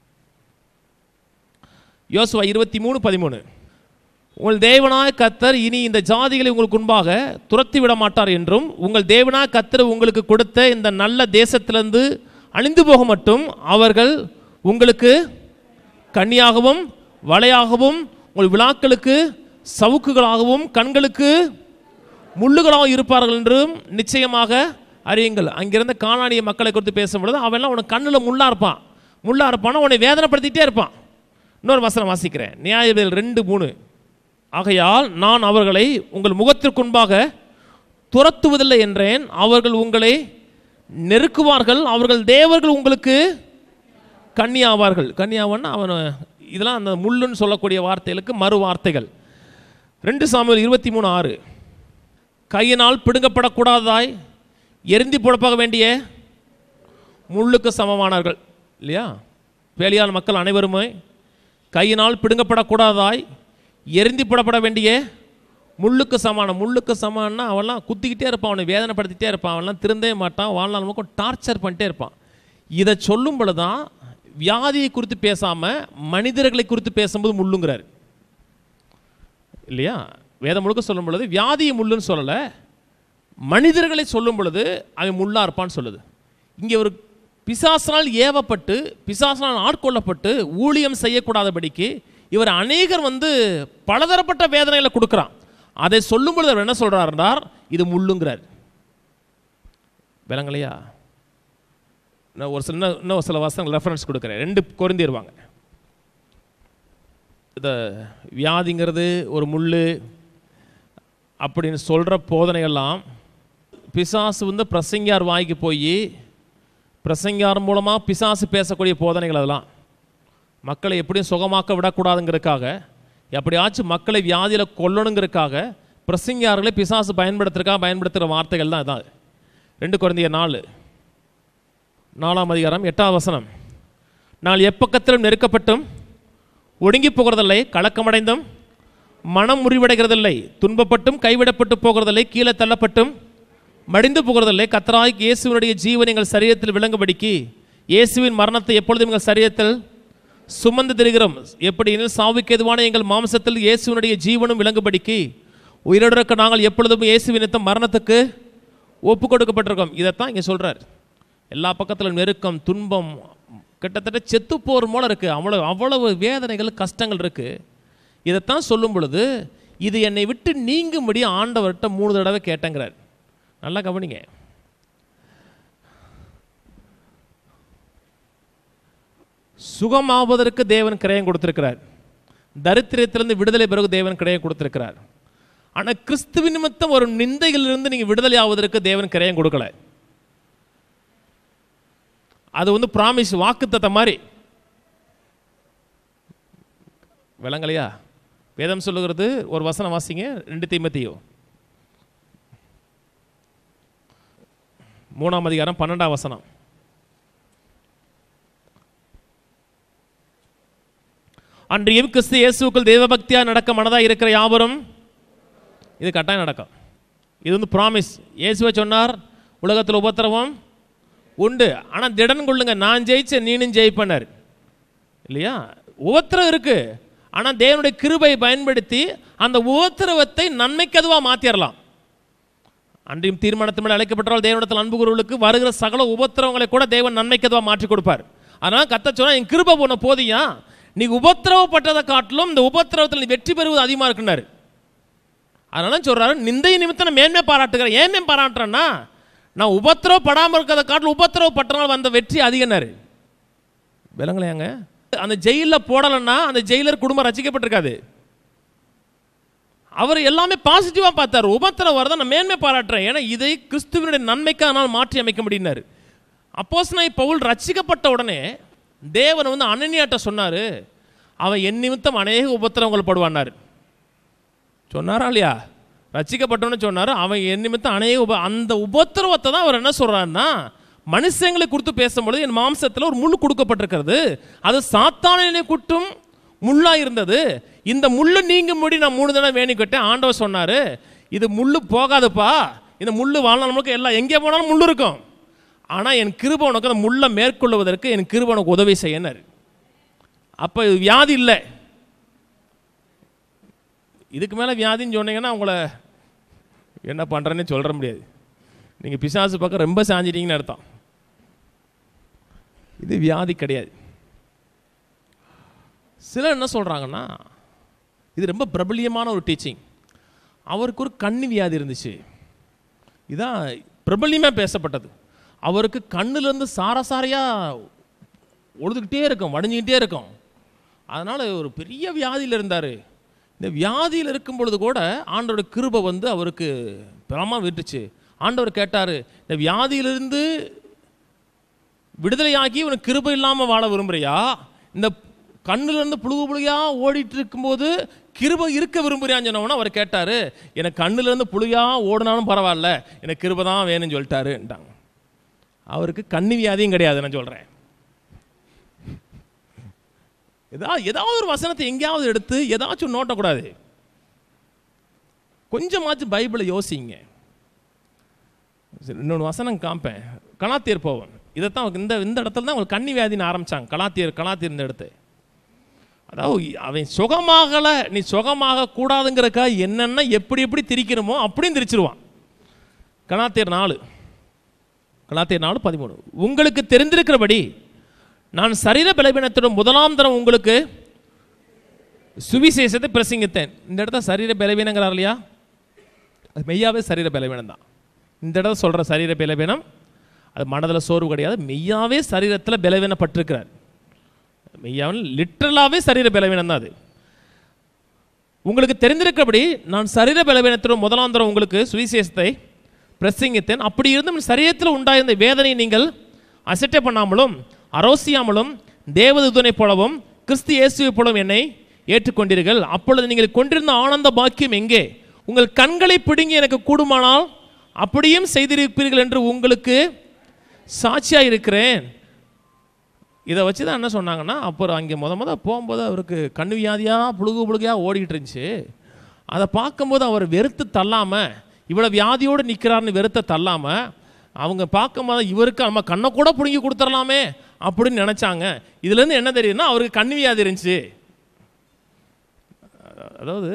Speaker 1: யோசுவா இருபத்தி மூணு பதிமூணு உங்கள் தேவனாய் கத்தர் இனி இந்த ஜாதிகளை உங்களுக்கு முன்பாக துரத்தி விட மாட்டார் என்றும் உங்கள் தேவனாய் கத்தர் உங்களுக்கு கொடுத்த இந்த நல்ல தேசத்திலிருந்து அழிந்து போக மட்டும் அவர்கள் உங்களுக்கு கண்ணியாகவும் வலையாகவும் உங்கள் விழாக்களுக்கு சவுக்குகளாகவும் கண்களுக்கு முள்ளுகளாகவும் இருப்பார்கள் என்றும் நிச்சயமாக அறியுங்கள் அங்கிருந்த காணானிய மக்களை குறித்து பேசும்பொழுது அவன்லாம் உனக்கு கண்ணில் முள்ளா இருப்பான் முள்ளா இருப்பானா உன்னை வேதனைப்படுத்திட்டே இருப்பான் இன்னொரு வசனம் வாசிக்கிறேன் நியாயவியல் ரெண்டு மூணு ஆகையால் நான் அவர்களை உங்கள் முகத்திற்கு முன்பாக துரத்துவதில்லை என்றேன் அவர்கள் உங்களை நெருக்குவார்கள் அவர்கள் தேவர்கள் உங்களுக்கு கன்னியாவார்கள் கன்னியாவன்னா அவன் இதெல்லாம் அந்த முள்ளுன்னு சொல்லக்கூடிய வார்த்தைகளுக்கு மறு வார்த்தைகள் ரெண்டு சாமியல் இருபத்தி மூணு ஆறு கையினால் பிடுங்கப்படக்கூடாதாய் எரிந்தி போடப்பாக வேண்டிய முள்ளுக்கு சமமானார்கள் இல்லையா வேலையால் மக்கள் அனைவருமே கையினால் பிடுங்கப்படக்கூடாதாய் எரிந்து போடப்பட வேண்டிய முள்ளுக்கு சமானம் முள்ளுக்கு சமானம்னா அவன்லாம் குத்திக்கிட்டே இருப்பான் அவனை வேதனைப்படுத்திட்டே இருப்பான் அவன்லாம் திருந்தவே மாட்டான் வாழ்நாள் முழுக்க டார்ச்சர் பண்ணிட்டே இருப்பான் இதை சொல்லும் பொழுது தான் வியாதியை குறித்து பேசாமல் மனிதர்களை குறித்து பேசும்போது முள்ளுங்கிறார் இல்லையா வேதம் முழுக்க சொல்லும் பொழுது வியாதியை முள்ளுன்னு சொல்லலை மனிதர்களை சொல்லும் பொழுது அவன் முள்ளா இருப்பான்னு சொல்லுது இங்கே ஒரு பிசாசனால் ஏவப்பட்டு பிசாசனால் ஆட்கொள்ளப்பட்டு ஊழியம் செய்யக்கூடாதபடிக்கு இவர் அநேகர் வந்து பலதரப்பட்ட வேதனைகளை கொடுக்குறான் அதை சொல்லும் பொழுது அவர் என்ன சொல்றாருன்றார் இது முள்ளுங்கிறார் விளங்கலையா நான் ஒரு சில இன்னும் இன்னும் ஒரு சில வசனங்கள் ரெஃபரன்ஸ் கொடுக்குறேன் ரெண்டு குறைந்திருவாங்க இந்த வியாதிங்கிறது ஒரு முள் அப்படின்னு சொல்கிற போதனையெல்லாம் பிசாசு வந்து பிரசங்கியார் வாய்க்கு போய் பிரசங்கியார் மூலமாக பிசாசு பேசக்கூடிய போதனைகள் அதெல்லாம் மக்களை எப்படியும் சுகமாக்க விடக்கூடாதுங்கிறதுக்காக எப்படியாச்சும் மக்களை வியாதியில் கொல்லணுங்கிறதுக்காக பிரசங்கியார்களை பிசாசு பயன்படுத்துறதுக்காக பயன்படுத்துகிற வார்த்தைகள் தான் இதான் ரெண்டு குழந்தைய நாலு நாலாம் அதிகாரம் எட்டாம் வசனம் நான் எப்பக்கத்திலும் நெருக்கப்பட்டும் ஒடுங்கி போகிறதில்லை கலக்கமடைந்தும் மனம் முறிவடைகிறதில்லை துன்பப்பட்டும் கைவிடப்பட்டு போகிறதில்லை கீழே தள்ளப்பட்டும் மடிந்து போகிறதில்லை கத்தராய் இயேசுவினுடைய ஜீவன் எங்கள் சரீரத்தில் விளங்கும்படிக்கு இயேசுவின் மரணத்தை எப்பொழுதும் எங்கள் சரீரத்தில் சுமந்து திரிகிறோம் எப்படி எனில் சாவுக்கு எதுவான எங்கள் மாம்சத்தில் இயேசுவினுடைய ஜீவனும் விளங்கும்படிக்கு உயிரிழக்க நாங்கள் எப்பொழுதும் இயேசுவின் நிமித்தம் மரணத்துக்கு ஒப்பு கொடுக்கப்பட்டிருக்கோம் இதைத்தான் இங்கே சொல்றார் எல்லா பக்கத்திலும் நெருக்கம் துன்பம் கிட்டத்தட்ட செத்து போகிற போல இருக்கு அவ்வளவு அவ்வளவு வேதனைகள் கஷ்டங்கள் இருக்கு இதைத்தான் சொல்லும் பொழுது இது என்னை விட்டு நீங்கும்படி ஆண்டவர்கிட்ட மூணு தடவை கேட்டேங்கிறார் நல்லா கவனிங்க சுகமாவதற்கு தேவன் கிரயம் கொடுத்திருக்கிறார் தரித்திரத்திலிருந்து விடுதலை பிறகு தேவன் கிரயம் கொடுத்திருக்கிறார் ஆனால் கிறிஸ்துவ நிமித்தம் ஒரு நிந்தையிலிருந்து நீங்கள் விடுதலை ஆவதற்கு தேவன் கிரயம் கொடுக்கல அது வந்து ப்ராமிஸ் வாக்குத்தத்த மாதிரி விளங்கலையா வேதம் சொல்லுகிறது ஒரு வசனம் வாசிங்க ரெண்டு தீமத்தையோ மூணாம் அதிகாரம் பன்னெண்டாம் வசனம் அன்றியும் கிறிஸ்து இயேசுக்குள் தேவபக்தியா நடக்க மனதா இருக்கிற யாவரும் இது கட்டாயம் நடக்கும் இது வந்து ப்ராமிஸ் இயேசுவை சொன்னார் உலகத்தில் உபத்திரவம் உண்டு ஆனால் திடன் கொள்ளுங்க நான் ஜெயிச்சேன் நீனும் ஜெயிப்பனர் இல்லையா உபத்திரம் இருக்கு ஆனால் தேவனுடைய கிருபை பயன்படுத்தி அந்த உபத்திரவத்தை நன்மைக்கு அதுவாக மாற்றிடலாம் அன்றையும் தீர்மானத்தின் மேல் அழைக்கப்பட்டால் தேவனிடத்தில் அன்பு கூறுவர்களுக்கு வருகிற சகல உபத்திரவங்களை கூட தேவன் நன்மைக்கு அதுவாக மாற்றி கொடுப்பார் அதனால் கத்த சொன்னா என் கிருபை போன போதியா நீ உபத்திரவப்பட்டதை காட்டிலும் இந்த உபத்திரவத்தில் நீ வெற்றி பெறுவது அதிகமாக இருக்குன்னாரு அதனால சொல்றாரு நிந்தை நிமித்தம் நான் மேன்மை பாராட்டுகிறேன் ஏன் மேம் பாராட்டுறேன்னா நான் உபத்திரவப்படாமல் இருக்கிறத காட்டிலும் உபத்திரவப்பட்டனால் வந்த வெற்றி அதிகனாரு விலங்கலையாங்க அந்த ஜெயிலில் போடலைன்னா அந்த ஜெயிலர் குடும்பம் ரசிக்கப்பட்டிருக்காது அவர் எல்லாமே பாசிட்டிவாக பார்த்தார் உபத்திரம் வரதை நான் மேன்மை பாராட்டுறேன் ஏன்னா இதை கிறிஸ்துவனுடைய நன்மைக்கு அதனால் மாற்றி அமைக்க முடியினார் அப்போஸ் நான் பவுல் ரட்சிக்கப்பட்ட உடனே தேவன் வந்து அனன்யாட்ட சொன்னார் அவன் என் நிமித்தம் அநேக உபத்திரவங்கள் படுவானார் சொன்னாரா இல்லையா ரச்சிக்கப்பட்டவன்னு சொன்னார் அவன் என் நிமித்தம் அநேக உப அந்த உபத்திரவத்தை தான் அவர் என்ன சொல்றாருன்னா மனுஷங்களை குறித்து பேசும்பொழுது என் மாம்சத்தில் ஒரு முள் கொடுக்கப்பட்டிருக்கிறது அது சாத்தானனை குட்டும் முள்ளா இருந்தது இந்த முள்ளு நீங்கும்படி நான் மூணு தடவை வேணிக்கிட்டேன் ஆண்டவர் சொன்னாரு இது முள்ளு போகாதுப்பா இந்த முள்ளு வாழ்நாள் முழுக்க எல்லாம் எங்கே போனாலும் முள்ளு இருக்கும் ஆனால் என் கிருப உனக்கு அந்த முள்ளை மேற்கொள்வதற்கு என் கிருப உனக்கு உதவி செய்யனர் அப்போ இது வியாதி இல்லை இதுக்கு மேலே வியாதின்னு சொன்னீங்கன்னா உங்களை என்ன பண்ணுறேன்னு சொல்ற முடியாது நீங்கள் பிசாசு பக்கம் ரொம்ப சாஞ்சிட்டீங்கன்னு அர்த்தம் இது வியாதி கிடையாது சிலர் என்ன சொல்கிறாங்கன்னா இது ரொம்ப பிரபலியமான ஒரு டீச்சிங் அவருக்கு ஒரு கண்ணு வியாதி இருந்துச்சு இதான் பிரபல்யமாக பேசப்பட்டது அவருக்கு கண்ணுலேருந்து சாரசாரையாக ஒழுதுகிட்டே இருக்கும் வடிஞ்சுக்கிட்டே இருக்கும் அதனால் ஒரு பெரிய வியாதியில் இருந்தார் இந்த வியாதியில் இருக்கும் பொழுது கூட ஆண்டோட கிருபை வந்து அவருக்கு பலமாக விட்டுச்சு ஆண்டவர் கேட்டார் இந்த வியாதியிலிருந்து விடுதலையாகி உனக்கு கிருபை இல்லாமல் வாழ விரும்புறியா இந்த கண்ணுலேருந்து புழுகு புழுகையாக ஓடிட்டு இருக்கும்போது கிருபை இருக்க விரும்புறியான்னு சொன்னவொன்னே அவர் கேட்டார் எனக்கு கண்ணுலேருந்து புழுகையாக ஓடினாலும் பரவாயில்ல எனக்கு கிருபை தான் வேணும்னு சொல்லிட்டாருன்ட்டாங்க அவருக்கு கண்ணு வியாதியும் கிடையாது நான் சொல்கிறேன் ஏதாவது ஏதாவது ஒரு வசனத்தை எங்கேயாவது எடுத்து ஏதாச்சும் நோட்டக்கூடாது கொஞ்சமாச்சும் பைபிளை யோசிங்க சரி, இன்னொன்று வசனம் காமிப்பேன் கலாத்தியர் போவோம் இதைத்தான் இந்த இந்த இடத்துல தான் அவங்க கன்னி வியாதின்னு ஆரம்பிச்சாங்க கலாத்தியர் கலாத்தியர் இந்த இடத்து அதாவது அவன் சுகமாகலை நீ சுகமாக கூடாதுங்கிறக்கா என்னென்ன எப்படி எப்படி திரிக்கணுமோ அப்படியும் திரிச்சிருவான் கலாத்தியர் நாலு கலாத்தியர் நாலு பதிமூணு உங்களுக்கு தெரிந்திருக்கிறபடி நான் சரீர பலவீனத்துடன் முதலாம் தரம் உங்களுக்கு சுவிசேஷத்தை பிரசங்கித்தேன் இந்த இடத்துல சரீர பலவீனங்கிறார் இல்லையா அது மெய்யாவே சரீர பலவீனம் தான் இந்த இடத்துல சொல்கிற சரீர பலவீனம் அது மனதில் சோர்வு கிடையாது மெய்யாவே சரீரத்தில் பலவீனப்பட்டிருக்கிறார் மெய்யாவில் லிட்ரலாகவே சரீர பலவீனம் தான் அது உங்களுக்கு தெரிந்திருக்கிறபடி நான் சரீர பலவீனத்துடன் முதலாம் தரம் உங்களுக்கு சுவிசேஷத்தை பிரசங்கித்தேன் அப்படி இருந்தும் சரீரத்தில் உண்டாயிருந்த வேதனை நீங்கள் அசட்டை பண்ணாமலும் அரோசியாமலும் தேவதூதனைப் போலவும் கிறிஸ்து இயேசுவைப் போலவும் என்னை ஏற்றுக்கொண்டீர்கள் அப்பொழுது நீங்கள் கொண்டிருந்த ஆனந்த பாக்கியம் எங்கே உங்கள் கண்களை பிடுங்கி எனக்கு கூடுமானால் அப்படியும் செய்திருப்பீர்கள் என்று உங்களுக்கு சாட்சியாக இருக்கிறேன் இதை வச்சு தான் என்ன சொன்னாங்கன்னா அப்புறம் அங்கே முத முத போகும்போது அவருக்கு கண்ணு வியாதியாக புழுகு புழுகையாக ஓடிக்கிட்டு இருந்துச்சு அதை பார்க்கும்போது அவர் வெறுத்து தள்ளாமல் இவ்வளோ வியாதியோடு நிற்கிறாருன்னு வெறுத்த தள்ளாமல் அவங்க பார்க்கும்போது இவருக்கு நம்ம கண்ணை கூட பிடுங்கி கொடுத்துடலாமே அப்படின்னு நினச்சாங்க இதுலேருந்து என்ன தெரியுதுன்னா அவருக்கு கண்ணு வியாதி இருந்துச்சு அதாவது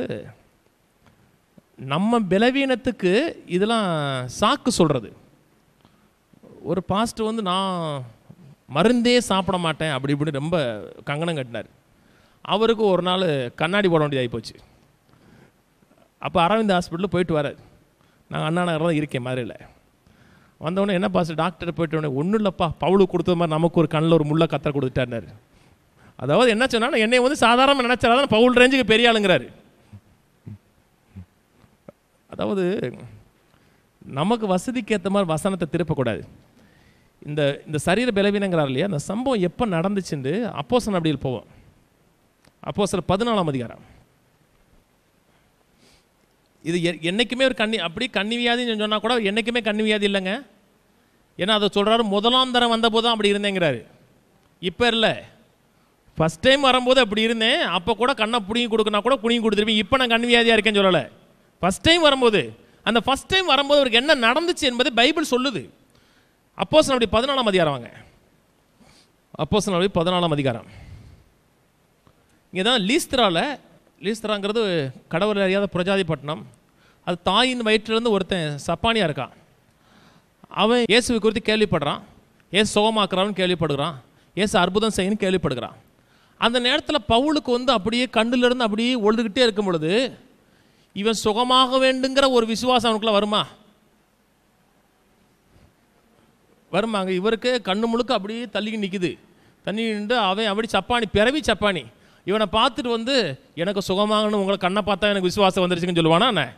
Speaker 1: நம்ம பலவீனத்துக்கு இதெல்லாம் சாக்கு சொல்கிறது ஒரு பாஸ்ட் வந்து நான் மருந்தே சாப்பிட மாட்டேன் அப்படி இப்படி ரொம்ப கங்கணம் கட்டினார் அவருக்கு ஒரு நாள் கண்ணாடி போட வேண்டியதாகி போச்சு அப்போ அரவிந்த் ஹாஸ்பிட்டலில் போயிட்டு வரார் நான் அண்ணா நகர் தான் இருக்கேன் மதுரையில் வந்தவொடனே என்ன பாஸ்ட் டாக்டர் போயிட்டு உடனே ஒன்றும் இல்லைப்பா பவுலுக்கு கொடுத்தது மாதிரி நமக்கு ஒரு கண்ணில் ஒரு முள்ளை கத்தரை கொடுத்துட்டாருனாரு அதாவது என்ன சொன்னா என்னை வந்து சாதாரண நினச்சாதான் பவுல் ரேஞ்சுக்கு பெரிய ஆளுங்கிறாரு அதாவது நமக்கு வசதிக்கு ஏற்ற மாதிரி வசனத்தை திருப்பக்கூடாது இந்த இந்த சரீர பலவீனங்கிறார் இல்லையா அந்த சம்பவம் எப்போ நடந்துச்சுன்னு அப்போசன் அப்படியில் போவோம் அப்போ சில பதினாலாம் அதிகாரம் இது எ- என்னைக்குமே ஒரு கண்ணி அப்படி கண்ணி வியாதின்னு சொன்னால் கூட என்னைக்குமே கண்ணி வியாதி இல்லைங்க ஏன்னா அதை சொல்கிறாரு முதலாம் தரம் வந்தபோது தான் அப்படி இருந்தேங்கிறாரு இப்போ இல்லை ஃபஸ்ட் டைம் வரும்போது அப்படி இருந்தேன் அப்போ கூட கண்ணை பிடிங்கி கொடுக்கனா கூட குனிங்கி கொடுத்துருப்பேன் இப்போ நான் கண் வியாதியாக இருக்கேன்னு சொல்லலை ஃபஸ்ட் டைம் வரும்போது அந்த ஃபஸ்ட் டைம் வரும்போது அவருக்கு என்ன நடந்துச்சு என்பதை பைபிள் சொல்லுது அப்போஸ் அப்படி பதினாலாம் அதிகாரம் வாங்க அப்போஸ் அப்படி பதினாலாம் அதிகாரம் இங்கே தான் லீஸ்திராவில் லீஸ்திராங்கிறது கடவுள் அறியாத பிரஜாதி பட்டணம் அது தாயின் வயிற்றிலேருந்து ஒருத்தன் சப்பானியாக இருக்கான் அவன் இயேசுவை குறித்து கேள்விப்படுறான் இயேசு சுகமாக்குறான்னு கேள்விப்படுகிறான் இயேசு அற்புதம் செய்யணும்னு கேள்விப்படுகிறான் அந்த நேரத்தில் பவுலுக்கு வந்து அப்படியே கண்ணிலிருந்து அப்படியே ஒழுதுகிட்டே இருக்கும் பொழுது இவன் சுகமாக வேண்டுங்கிற ஒரு விசுவாசம் அவனுக்குள்ள வருமா வருமாங்க இவருக்கு கண்ணு முழுக்க அப்படியே தள்ளி நிற்குது தண்ணி நின்று அவன் அப்படி சப்பானி பிறவி சப்பானி இவனை பார்த்துட்டு வந்து எனக்கு சுகமாகணும் உங்களை கண்ணை பார்த்தா எனக்கு விசுவாசம் வந்துருச்சுன்னு சொல்லுவானா என்ன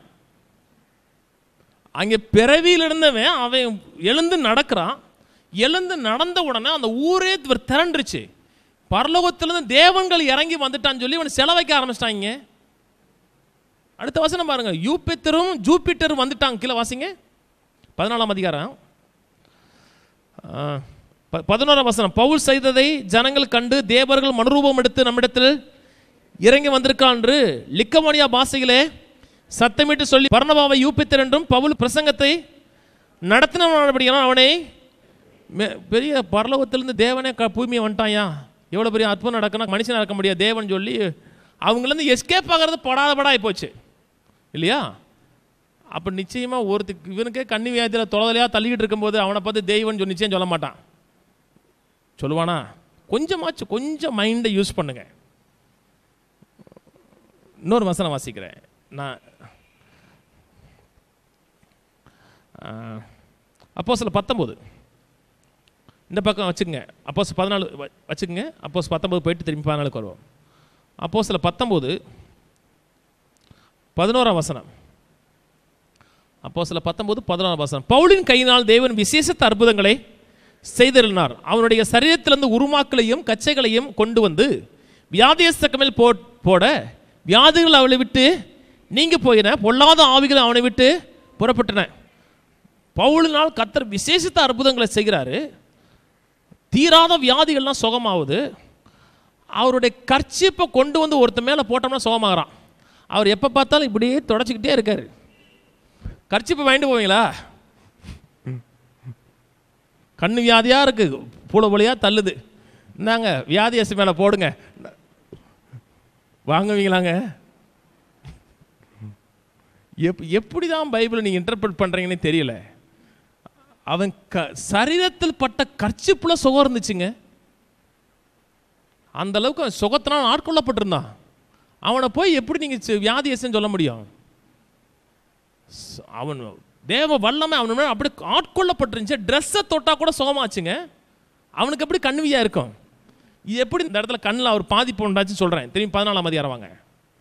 Speaker 1: அங்கே பிறவியில் இருந்தவன் அவன் எழுந்து நடக்கிறான் எழுந்து நடந்த உடனே அந்த ஊரே இவர் திரண்டுருச்சு பரலோகத்திலிருந்து தேவன்கள் இறங்கி வந்துட்டான்னு சொல்லி இவனை செலவைக்க ஆரம்பிச்சிட்டாங்க அடுத்த வசனம் பாருங்க யூபித்தரும் ஜூபிட்டரும் வந்துட்டாங்க கீழே வாசிங்க பதினாலாம் அதிகாரம் ஆ, ப- பதினோராம் வசனம் பவுல் செய்ததை ஜனங்கள் கண்டு தேவர்கள் மனுரூபம் எடுத்து நம்மிடத்தில் இறங்கி வந்திருக்கான் என்று லிக்கமோனியா பாஷையிலே சத்தமிட்டு சொல்லி பர்ணபாவை யூபித்தர் என்றும் பவுல் பிரசங்கத்தை நடத்தினபடியான அவனை மெ- பெரிய பரலோகத்திலிருந்து தேவனே க பூமியை வந்துட்டாயா எவ்வளோ பெரிய அற்புதம் நடக்கணும் மனுஷனாக இருக்க முடியாது தேவன் சொல்லி அவங்களேருந்து எஸ்கேப் ஆகிறது படாத படாய் போச்சு இல்லையா அப்போ நிச்சயமாக ஒருத்தருக்கு இவனுக்கே கண்ணி வியாதியில் தொலைதலையாக தள்ளிக்கிட்டு இருக்கும்போது அவனை பார்த்து தெய்வம்னு சொல்லி நிச்சயம் சொல்ல மாட்டான் சொல்லுவானா கொஞ்சமாச்சும் கொஞ்சம் மைண்டை யூஸ் பண்ணுங்க இன்னொரு வசனம் வாசிக்கிறேன் நான் அப்போ சில பத்தொம்போது இந்த பக்கம் வச்சுக்கங்க அப்போ பதினாலு வ- வச்சுக்கங்க அப்போ பத்தொம்போது போயிட்டு திரும்பி பதினாலுக்கு வருவோம் அப்போ சில பத்தொம்போது பதினோராம் வசனம் அப்போ சில பத்தொன்பது பதினாறாம் வசனம் பவுலின் கையினால் தேவன் விசேஷத்த அற்புதங்களை செய்திருந்தார் அவனுடைய சரீரத்திலிருந்து உருமாக்களையும் கச்சைகளையும் கொண்டு வந்து வியாதியஸ்தக்க மேல் போ போட வியாதிகள் அவளை விட்டு நீங்க போயின பொல்லாத ஆவிகள் அவனை விட்டு புறப்பட்டன பவுலினால் கத்தர் விசேஷத்த அற்புதங்களை செய்கிறாரு தீராத வியாதிகள்லாம் சுகமாகுது அவருடைய கர்ச்சிப்பை கொண்டு வந்து ஒருத்த மேலே போட்டோம்னா சுகமாகறான் அவர் எப்போ பார்த்தாலும் இப்படியே தொடச்சிக்கிட்டே இருக்காரு கர்ச்சிப்பை வாங்கிட்டு போவீங்களா கண்ணு வியாதியாக இருக்குது பூளை வழியாக தள்ளுது இந்தாங்க வியாதியசு மேலே போடுங்க வாங்குவீங்களாங்க எப் எப்படி தான் பைபிளை நீங்கள் இன்டர்பிரட் பண்ணுறீங்கன்னு தெரியல அவன் க சரீரத்தில் பட்ட கர்ச்சிப்புல சுகம் இருந்துச்சுங்க அந்த அளவுக்கு அவன் சுகத்தினால் ஆட்கொள்ளப்பட்டிருந்தான் அவனை போய் எப்படி நீங்கள் வியாதியசன்னு சொல்ல முடியும் ஸ்- அவன் தேவ வல்லமை அவன் மேல அப்படி ஆட்கொள்ளப்பட்டிருந்துச்சு ட்ரெஸ்ஸை தொட்டா கூட சுகமாச்சுங்க அவனுக்கு எப்படி கண்ணுவியா இருக்கும் இது எப்படி இந்த இடத்துல கண்ணில் அவர் பாதிப்பு உண்டாச்சுன்னு சொல்கிறேன் திரும்பி பதினாலாம் அதிகாரம் வாங்க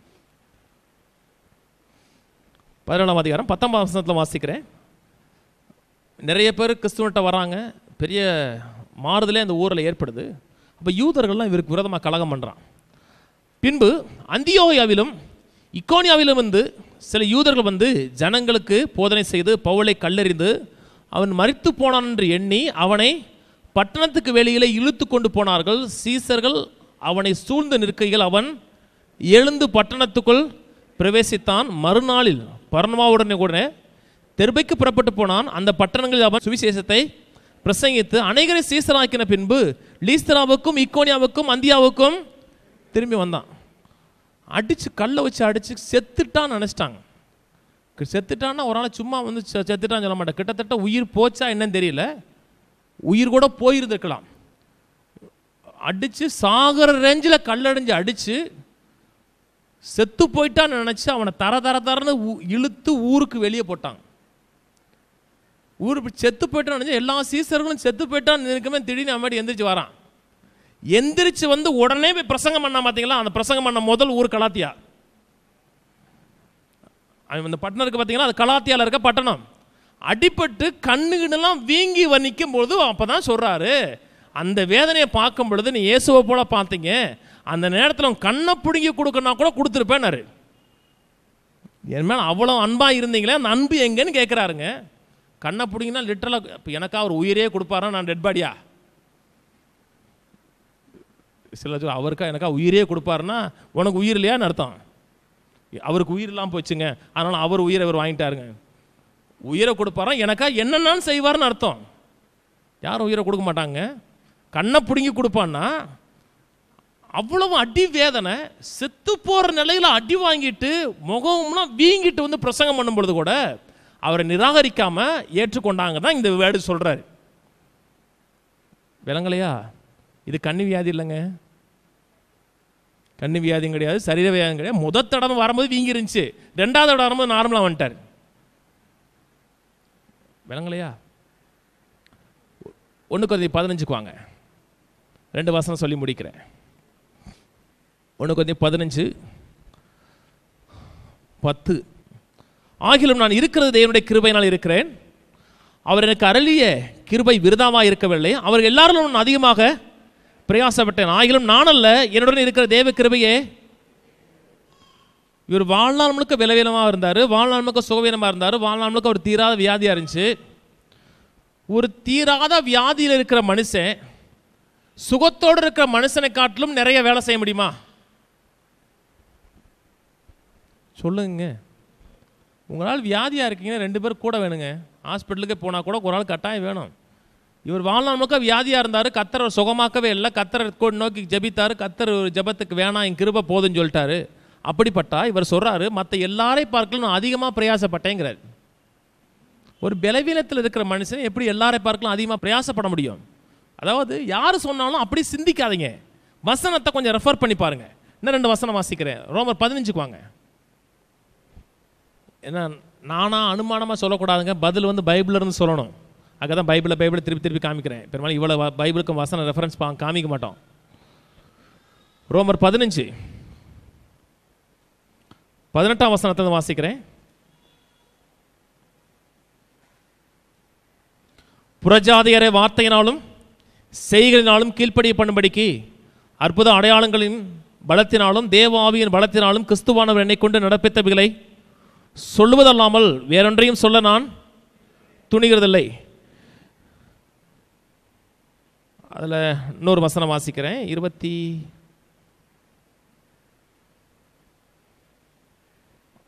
Speaker 1: பதினாலாம் அதிகாரம் பத்தாம் வசனத்தில் வாசிக்கிறேன் நிறைய பேர் கிறிஸ்துவன்ட்ட வராங்க பெரிய மாறுதலே அந்த ஊரில் ஏற்படுது அப்போ யூதர்கள்லாம் இவருக்கு விரோதமாக கலகம் பண்ணுறான் பின்பு அந்தியோயாவிலும் இக்கோனியாவிலும் வந்து சில யூதர்கள் வந்து ஜனங்களுக்கு போதனை செய்து பவுலை கல்லெறிந்து அவன் மரித்து போனான் என்று எண்ணி அவனை பட்டணத்துக்கு வெளியிலே இழுத்து கொண்டு போனார்கள் சீசர்கள் அவனை சூழ்ந்து நிற்கையில் அவன் எழுந்து பட்டணத்துக்குள் பிரவேசித்தான் மறுநாளில் பர்ணமாவுடனே கூட தெருபைக்கு புறப்பட்டு போனான் அந்த பட்டணங்களில் அவன் சுவிசேஷத்தை பிரசங்கித்து அநேகரை சீசராக்கின பின்பு லீஸ்தராவுக்கும் இக்கோனியாவுக்கும் அந்தியாவுக்கும் திரும்பி வந்தான் அடிச்சு கல்லை வச்சு அடிச்சு செத்துட்டான்னு நினச்சிட்டாங்க செத்துட்டான்னா ஒரு நாள் சும்மா வந்து செ- செத்துட்டான்னு சொல்ல மாட்டேன் கிட்டத்தட்ட உயிர் போச்சா என்னன்னு தெரியல உயிர் கூட போயிருந்திருக்கலாம் அடிச்சு சாகர ரேஞ்சில் கல்லடைஞ்சு அடிச்சு செத்து போயிட்டான்னு நினச்சி அவனை தர தர தரன்னு ஊ- இழுத்து ஊருக்கு வெளியே போட்டாங்க ஊர் இப்படி செத்து போயிட்டான்னு நினைச்சு எல்லா சீசர்களும் செத்து போயிட்டான்னு இருக்கமே திடீர்னு அம்மாடி எந்திரிச்சு வரான் எந்திரிச்சு வந்து உடனே போய் பிரசங்கம் பண்ணா பார்த்தீங்களா அந்த பிரசங்கம் பண்ண முதல் ஊர் கலாத்தியா அவன் இந்த பட்டணம் இருக்கு பார்த்தீங்களா அது கலாத்தியால இருக்க பட்டணம் அடிபட்டு கண்ணுகிட்டெல்லாம் வீங்கி வர்ணிக்கும் பொழுது அப்போ தான் சொல்கிறாரு அந்த வேதனையை பார்க்கும் பொழுது நீ இயேசுவை போல பார்த்தீங்க அந்த நேரத்தில் உன் கண்ணை பிடுங்கி கொடுக்கணும்னா கூட கொடுத்துருப்பேன்னாரு என் மேலே அவ்வளோ அன்பாக இருந்தீங்களே அந்த அன்பு எங்கன்னு கேட்குறாருங்க கண்ணை பிடிங்கினா லிட்டரலாக இப்போ எனக்கா அவர் உயிரே கொடுப்பாரா நான் டெட் பாடியா சில சொல்ல, அவருக்கா எனக்கா உயிரே கொடுப்பாருன்னா உனக்கு உயிர் இல்லையான்னு அர்த்தம் அவருக்கு உயிர் இல்லாமல் போச்சுங்க அதனால் அவர் உயிரை அவர் வாங்கிட்டாருங்க உயிரை கொடுப்பாரா எனக்கா என்னென்னு செய்வார்னு அர்த்தம் யாரும் உயிரை கொடுக்க மாட்டாங்க கண்ணை பிடுங்கி கொடுப்பான்னா அவ்வளவு அடி வேதனை செத்து போகிற நிலையில் அடி வாங்கிட்டு முகம்லாம் வீங்கிட்டு வந்து பிரசங்கம் பண்ணும் பொழுது கூட அவரை நிராகரிக்காம ஏற்றுக்கொண்டாங்க தான் இந்த வேர்டு சொல்றாரு விளங்கலையா இது கண்ணு வியாதி இல்லைங்க கண்ணு வியாதியும் கிடையாது சரீர வியாதியும் கிடையாது முதல் தடவை வரும்போது வீங்கி இருந்துச்சு ரெண்டாவது தடவை வரும்போது நார்மலாக வந்துட்டார் விளங்கலையா ஒன்று கொஞ்சம் பதினஞ்சுக்கு வாங்க ரெண்டு வசனம் சொல்லி முடிக்கிறேன் ஒன்று கொஞ்சம் பதினஞ்சு பத்து ஆகிலும் நான் இருக்கிறது தேவனுடைய கிருபையினால் இருக்கிறேன் அவர் எனக்கு அருளிய கிருபை விருதாவாக இருக்கவில்லை அவர் எல்லாரும் நான் அதிகமாக பிரயாசப்பட்டேன் ஆகிலும் நான் அல்ல என்னுடன் இருக்கிற தேவ கிருபையே இவர் வாழ்நாள் முழுக்க விலவீனமாக இருந்தார் வாழ்நாள் முழுக்க சுகவீனமாக இருந்தார் வாழ்நாள் முழுக்க ஒரு தீராத வியாதியாக இருந்துச்சு ஒரு தீராத வியாதியில் இருக்கிற மனுஷன் சுகத்தோடு இருக்கிற மனுஷனை காட்டிலும் நிறைய வேலை செய்ய முடியுமா சொல்லுங்க உங்களால் வியாதியாக இருக்கீங்கன்னா ரெண்டு பேர் கூட வேணுங்க ஹாஸ்பிட்டலுக்கு போனால் கூட ஒரு ஆள் கட்டாயம் வேணும் இவர் வாழ்நாள் முழுக்க வியாதியாக இருந்தார் கத்தரை சுகமாக்கவே இல்லை கத்தரை கொ- நோக்கி ஜெபித்தார் கத்தர் ஒரு ஜெபத்துக்கு வேணாம் என் கிருபை போதும்னு சொல்லிட்டாரு அப்படிப்பட்டா இவர் சொல்றாரு மற்ற எல்லாரையும் பார்க்கலாம் நான் அதிகமாக பிரயாசப்பட்டேங்கிறார் ஒரு பலவீனத்தில் இருக்கிற மனுஷன் எப்படி எல்லாரை பார்க்கலாம் அதிகமாக பிரயாசப்பட முடியும் அதாவது யார் சொன்னாலும் அப்படி சிந்திக்காதீங்க வசனத்தை கொஞ்சம் ரெஃபர் பண்ணி பாருங்க இன்னும் ரெண்டு வசனம் வாசிக்கிறேன் ரோமர் பதினஞ்சுக்கு வாங்க ஏன்னா நானா அனுமானமாக சொல்லக்கூடாதுங்க பதில் வந்து பைபிள்ல இருந்து சொல்லணும் அங்கே தான் பைபிளை பைபிளை திருப்பி திருப்பி காமிக்கிறேன் பெரும்பாலும் இவ்வளோ வ- பைபிளுக்கும் வசனம் ரெஃபரன்ஸ் பா காமிக்க மாட்டோம் ரோமர் பதினஞ்சு பதினெட்டாம் வசனத்தை தான் வாசிக்கிறேன் புறஜாதியரை வார்த்தையினாலும் செய்களினாலும் கீழ்ப்படிய பண்ணும்படிக்கு அற்புத அடையாளங்களின் பலத்தினாலும் தேவாவியின் பலத்தினாலும் கிறிஸ்துவானவர் என்னை கொண்டு நடப்பித்தவைகளை சொல்லுவதல்லாமல் வேறொன்றையும் சொல்ல நான் துணிகிறதில்லை அதில் இன்னொரு வசனம் வாசிக்கிறேன் இருபத்தி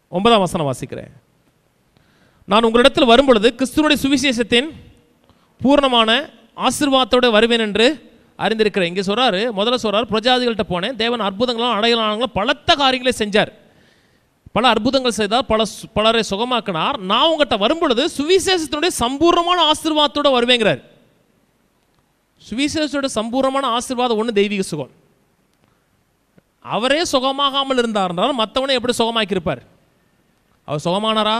Speaker 1: ஒன்பதாம் வசனம் வாசிக்கிறேன் நான் உங்களிடத்தில் வரும்பொழுது கிறிஸ்துவனுடைய சுவிசேஷத்தின் பூர்ணமான ஆசீர்வாதத்தோட வருவேன் என்று அறிந்திருக்கிறேன் இங்கே சொல்றாரு முதல்ல சொல்றாரு பிரஜாதிகள்கிட்ட போனேன் தேவன் அற்புதங்களும் அடையாளங்களும் பலத்த காரியங்களை செஞ்சார் பல அற்புதங்கள் செய்தார் பல சு- பலரை சுகமாக்கினார் நான் உங்கள்கிட்ட வரும்பொழுது சுவிசேஷத்தினுடைய சம்பூர்ணமான ஆசீர்வாதத்தோட வருவேங்கிறார் சுவிசேஷத்தோட சம்பூர்ணமான ஆசீர்வாதம் ஒன்று தெய்வீக சுகம் அவரே சுகமாகாமல் இருந்தார் என்றால் மற்றவனை எப்படி சுகமாக்கியிருப்பார் அவர் சுகமானாரா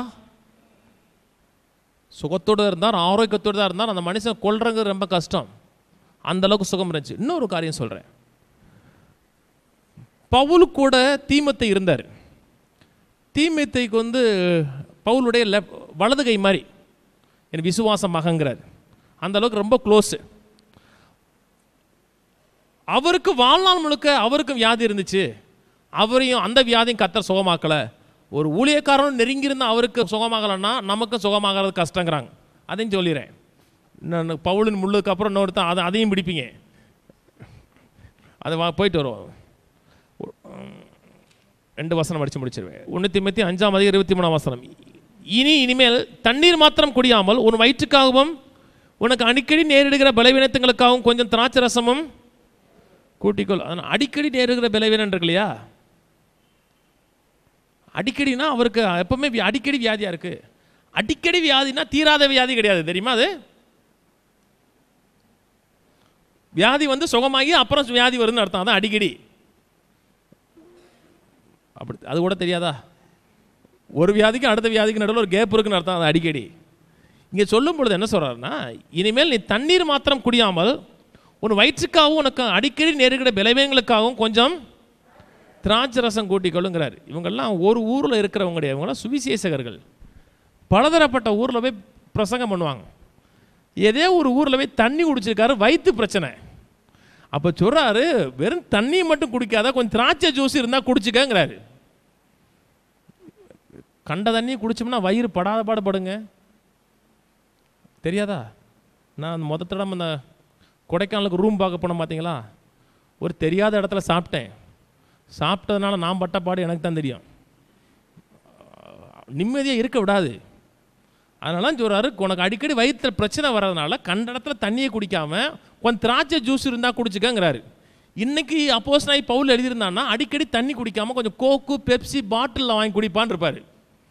Speaker 1: சுகத்தோடு இருந்தார் ஆரோக்கியத்தோடு தான் இருந்தார் அந்த மனுஷன் கொல்றங்கிறது ரொம்ப கஷ்டம் அந்த அளவுக்கு சுகம் இருந்துச்சு இன்னொரு காரியம் சொல்கிறேன் பவுல் கூட தீமத்தை இருந்தார் தீமத்தைக்கு வந்து பவுலுடைய லெப் வலது கை மாதிரி என் விசுவாச மகங்கிறார் அந்த அளவுக்கு ரொம்ப க்ளோஸு அவருக்கு வாழ்நாள் முழுக்க அவருக்கும் வியாதி இருந்துச்சு அவரையும் அந்த வியாதியும் கத்தர் சுகமாக்கலை ஒரு ஊழியக்காரனும் நெருங்கியிருந்த அவருக்கு சுகமாகலைன்னா நமக்கும் சுகமாகிறது கஷ்டங்கிறாங்க அதையும் சொல்லிடுறேன் நான் பவுலின் முள்ளுக்கு அப்புறம் இன்னொருத்தன் அதை அதையும் பிடிப்பீங்க அது வா போயிட்டு வருவோம் ரெண்டு வசனம் படித்து முடிச்சிருவேன் ஒன்று திமுத்தி அஞ்சாம் அதிகம் இருபத்தி மூணாம் வசனம் இனி இனிமேல் தண்ணீர் மாத்திரம் குடியாமல் உன் வயிற்றுக்காகவும் உனக்கு அடிக்கடி நேரிடுகிற பலவீனத்துங்களுக்காகவும் கொஞ்சம் திராட்சை ரசமும் கூட்டிக்கொள் அதனால் அடிக்கடி நேருகிற பலவீனம் இருக்கு இல்லையா அடிக்கடினா அவருக்கு எப்பவுமே வி- அடிக்கடி வியாதியாக இருக்கு அடிக்கடி வியாதினா தீராத வியாதி கிடையாது தெரியுமா அது வியாதி வந்து சுகமாகி அப்புறம் வியாதி வருதுன்னு அர்த்தம் அதான் அடிக்கடி அப்படி அது கூட தெரியாதா ஒரு வியாதிக்கு அடுத்த வியாதிக்கு நடுவில் ஒரு கேப் இருக்குன்னு அர்த்தம் அது அடிக்கடி இங்கே சொல்லும் பொழுது என்ன சொல்றாருன்னா இனிமேல் நீ தண்ணீர் மாத்திரம் குடியாமல் உன் வயிற்றுக்காகவும் உனக்கு அடிக்கடி நேருகிற பலவீனங்களுக்காகவும் கொஞ்சம் திராட்சை ரசம் கூட்டிக்கொள்ளுங்கிறார் இவங்கெல்லாம் ஒரு ஊரில் இருக்கிறவங்க கிடையாது இவங்கெல்லாம் சுவிசேஷகர்கள் பலதரப்பட்ட ஊரில் போய் பிரசங்கம் பண்ணுவாங்க ஏதே ஒரு ஊரில் போய் தண்ணி குடிச்சிருக்காரு வயிற்று பிரச்சனை அப்போ சொல்றாரு வெறும் தண்ணி மட்டும் குடிக்காத கொஞ்சம் திராட்சை ஜூஸ் இருந்தால் குடிச்சுக்கங்கிறாரு கண்ட தண்ணி குடிச்சோம்னா வயிறு படாத பாடுபடுங்க தெரியாதா நான் முத தடவை அந்த கொடைக்கானலுக்கு ரூம் பார்க்க போனேன் பார்த்தீங்களா ஒரு தெரியாத இடத்துல சாப்பிட்டேன் சாப்பிட்டதுனால நான் பட்ட பாடு எனக்கு தான் தெரியும் நிம்மதியாக இருக்க விடாது அதனால சொல்கிறாரு உனக்கு அடிக்கடி வயிற்றுல பிரச்சனை வர்றதுனால கண்ட இடத்துல தண்ணியை குடிக்காம கொஞ்சம் திராட்சை ஜூஸ் இருந்தால் குடிச்சுக்கங்கிறாரு இன்னைக்கு அப்போஸ் நாய் பவுல் எழுதியிருந்தான்னா அடிக்கடி தண்ணி குடிக்காம கொஞ்சம் கோக்கு பெப்சி பாட்டிலில் வாங்கி குடிப்பான்னு இருப்பாரு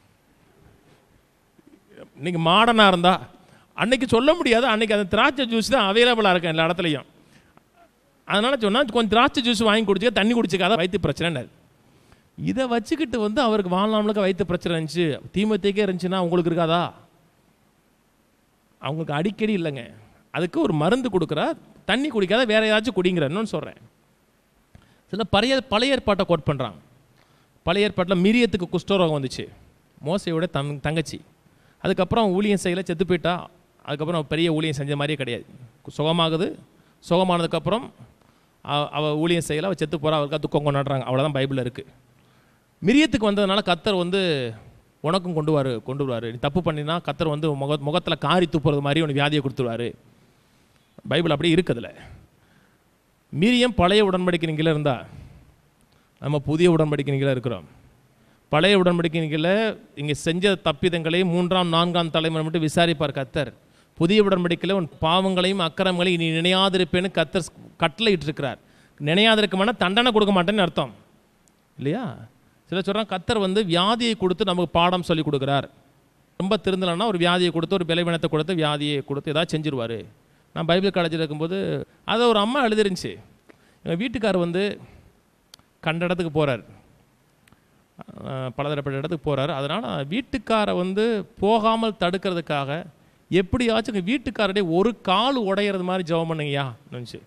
Speaker 1: இன்னைக்கு மாடனாக இருந்தா அன்னைக்கு சொல்ல முடியாது அன்னைக்கு அந்த திராட்சை ஜூஸ் தான் அவைலபிளாக இருக்கும் எல்லா இடத்துலையும் அதனால சொன்னா கொஞ்சம் திராட்சை ஜூஸ் வாங்கி குடிச்சுக்க தண்ணி குடிச்சுக்காத வயிற்று பிரச்சனை இதை வச்சுக்கிட்டு வந்து அவருக்கு வாழ்நாளுக்கு வயிற்று பிரச்சனை இருந்துச்சு தீமத்தைக்கே இருந்துச்சுன்னா உங்களுக்கு இருக்காதா அவங்களுக்கு அடிக்கடி இல்லைங்க அதுக்கு ஒரு மருந்து கொடுக்குறா தண்ணி குடிக்காத வேற ஏதாச்சும் குடிங்கிறன்னு சொல்கிறேன் சில பழைய பழைய ஏற்பாட்டை கோட் பண்ணுறாங்க பழைய ஏற்பாட்டில் மிரியத்துக்கு குஷ்டரோகம் வந்துச்சு மோசையோட தங் தங்கச்சி அதுக்கப்புறம் ஊழியம் செய்யல செத்து போயிட்டா அதுக்கப்புறம் அவ பெரிய ஊழியம் செஞ்ச மாதிரியே கிடையாது சுகமாகுது சுகமானதுக்கப்புறம் அவ- அவ ஊழியம் செய்யல அவள் செத்து போகிறா அவளுக்கு துக்கம் கொண்டாடுறாங்க அவ்வளோதான் பைபிளில் இருக்குது மிரியத்துக்கு வந்ததுனால கத்தர் வந்து உனக்கும் கொண்டு வாரு கொண்டு வருவார் நீ தப்பு பண்ணினா கத்தர் வந்து முக முகத்தில் காரி துப்புறது மாதிரி உனக்கு வியாதியை கொடுத்துருவாரு பைபிள் அப்படியே இருக்குதுல மீரியம் பழைய உடன்படிக்கை கீழே இருந்தா நம்ம புதிய உடன்படிக்கை கீழே இருக்கிறோம் பழைய உடன்படிக்கை கீழே இங்கே செஞ்ச தப்பிதங்களை மூன்றாம் நான்காம் தலைமுறை மட்டும் விசாரிப்பார் கத்தர் புதிய உடன்படிக்கையில் உன் பாவங்களையும் அக்கிரமங்களையும் நீ நினையாதிருப்பேன்னு கத்தர் கட்டளை இருக்கிறார் நினையாதிருக்கமான தண்டனை கொடுக்க மாட்டேன்னு அர்த்தம் இல்லையா சில சொல்கிறாங்க கத்தர் வந்து வியாதியை கொடுத்து நமக்கு பாடம் சொல்லி கொடுக்குறார் ரொம்ப திருந்தலைன்னா ஒரு வியாதியை கொடுத்து ஒரு பலவீனத்தை கொடுத்து வியாதியை கொடுத்து ஏதாவது செஞ்சிருவார் நான் பைபிள் காலேஜில் இருக்கும்போது அதை ஒரு அம்மா எழுதிருந்துச்சு எங்கள் வீட்டுக்கார் வந்து கண்ட இடத்துக்கு போகிறார் பலதரப்பட்ட இடத்துக்கு போகிறாரு அதனால் வீட்டுக்காரை வந்து போகாமல் தடுக்கிறதுக்காக எப்படியாச்சும் எங்கள் வீட்டுக்காரடைய ஒரு கால் உடையிறது மாதிரி ஜெபம் பண்ணுங்கய்யா நினச்சி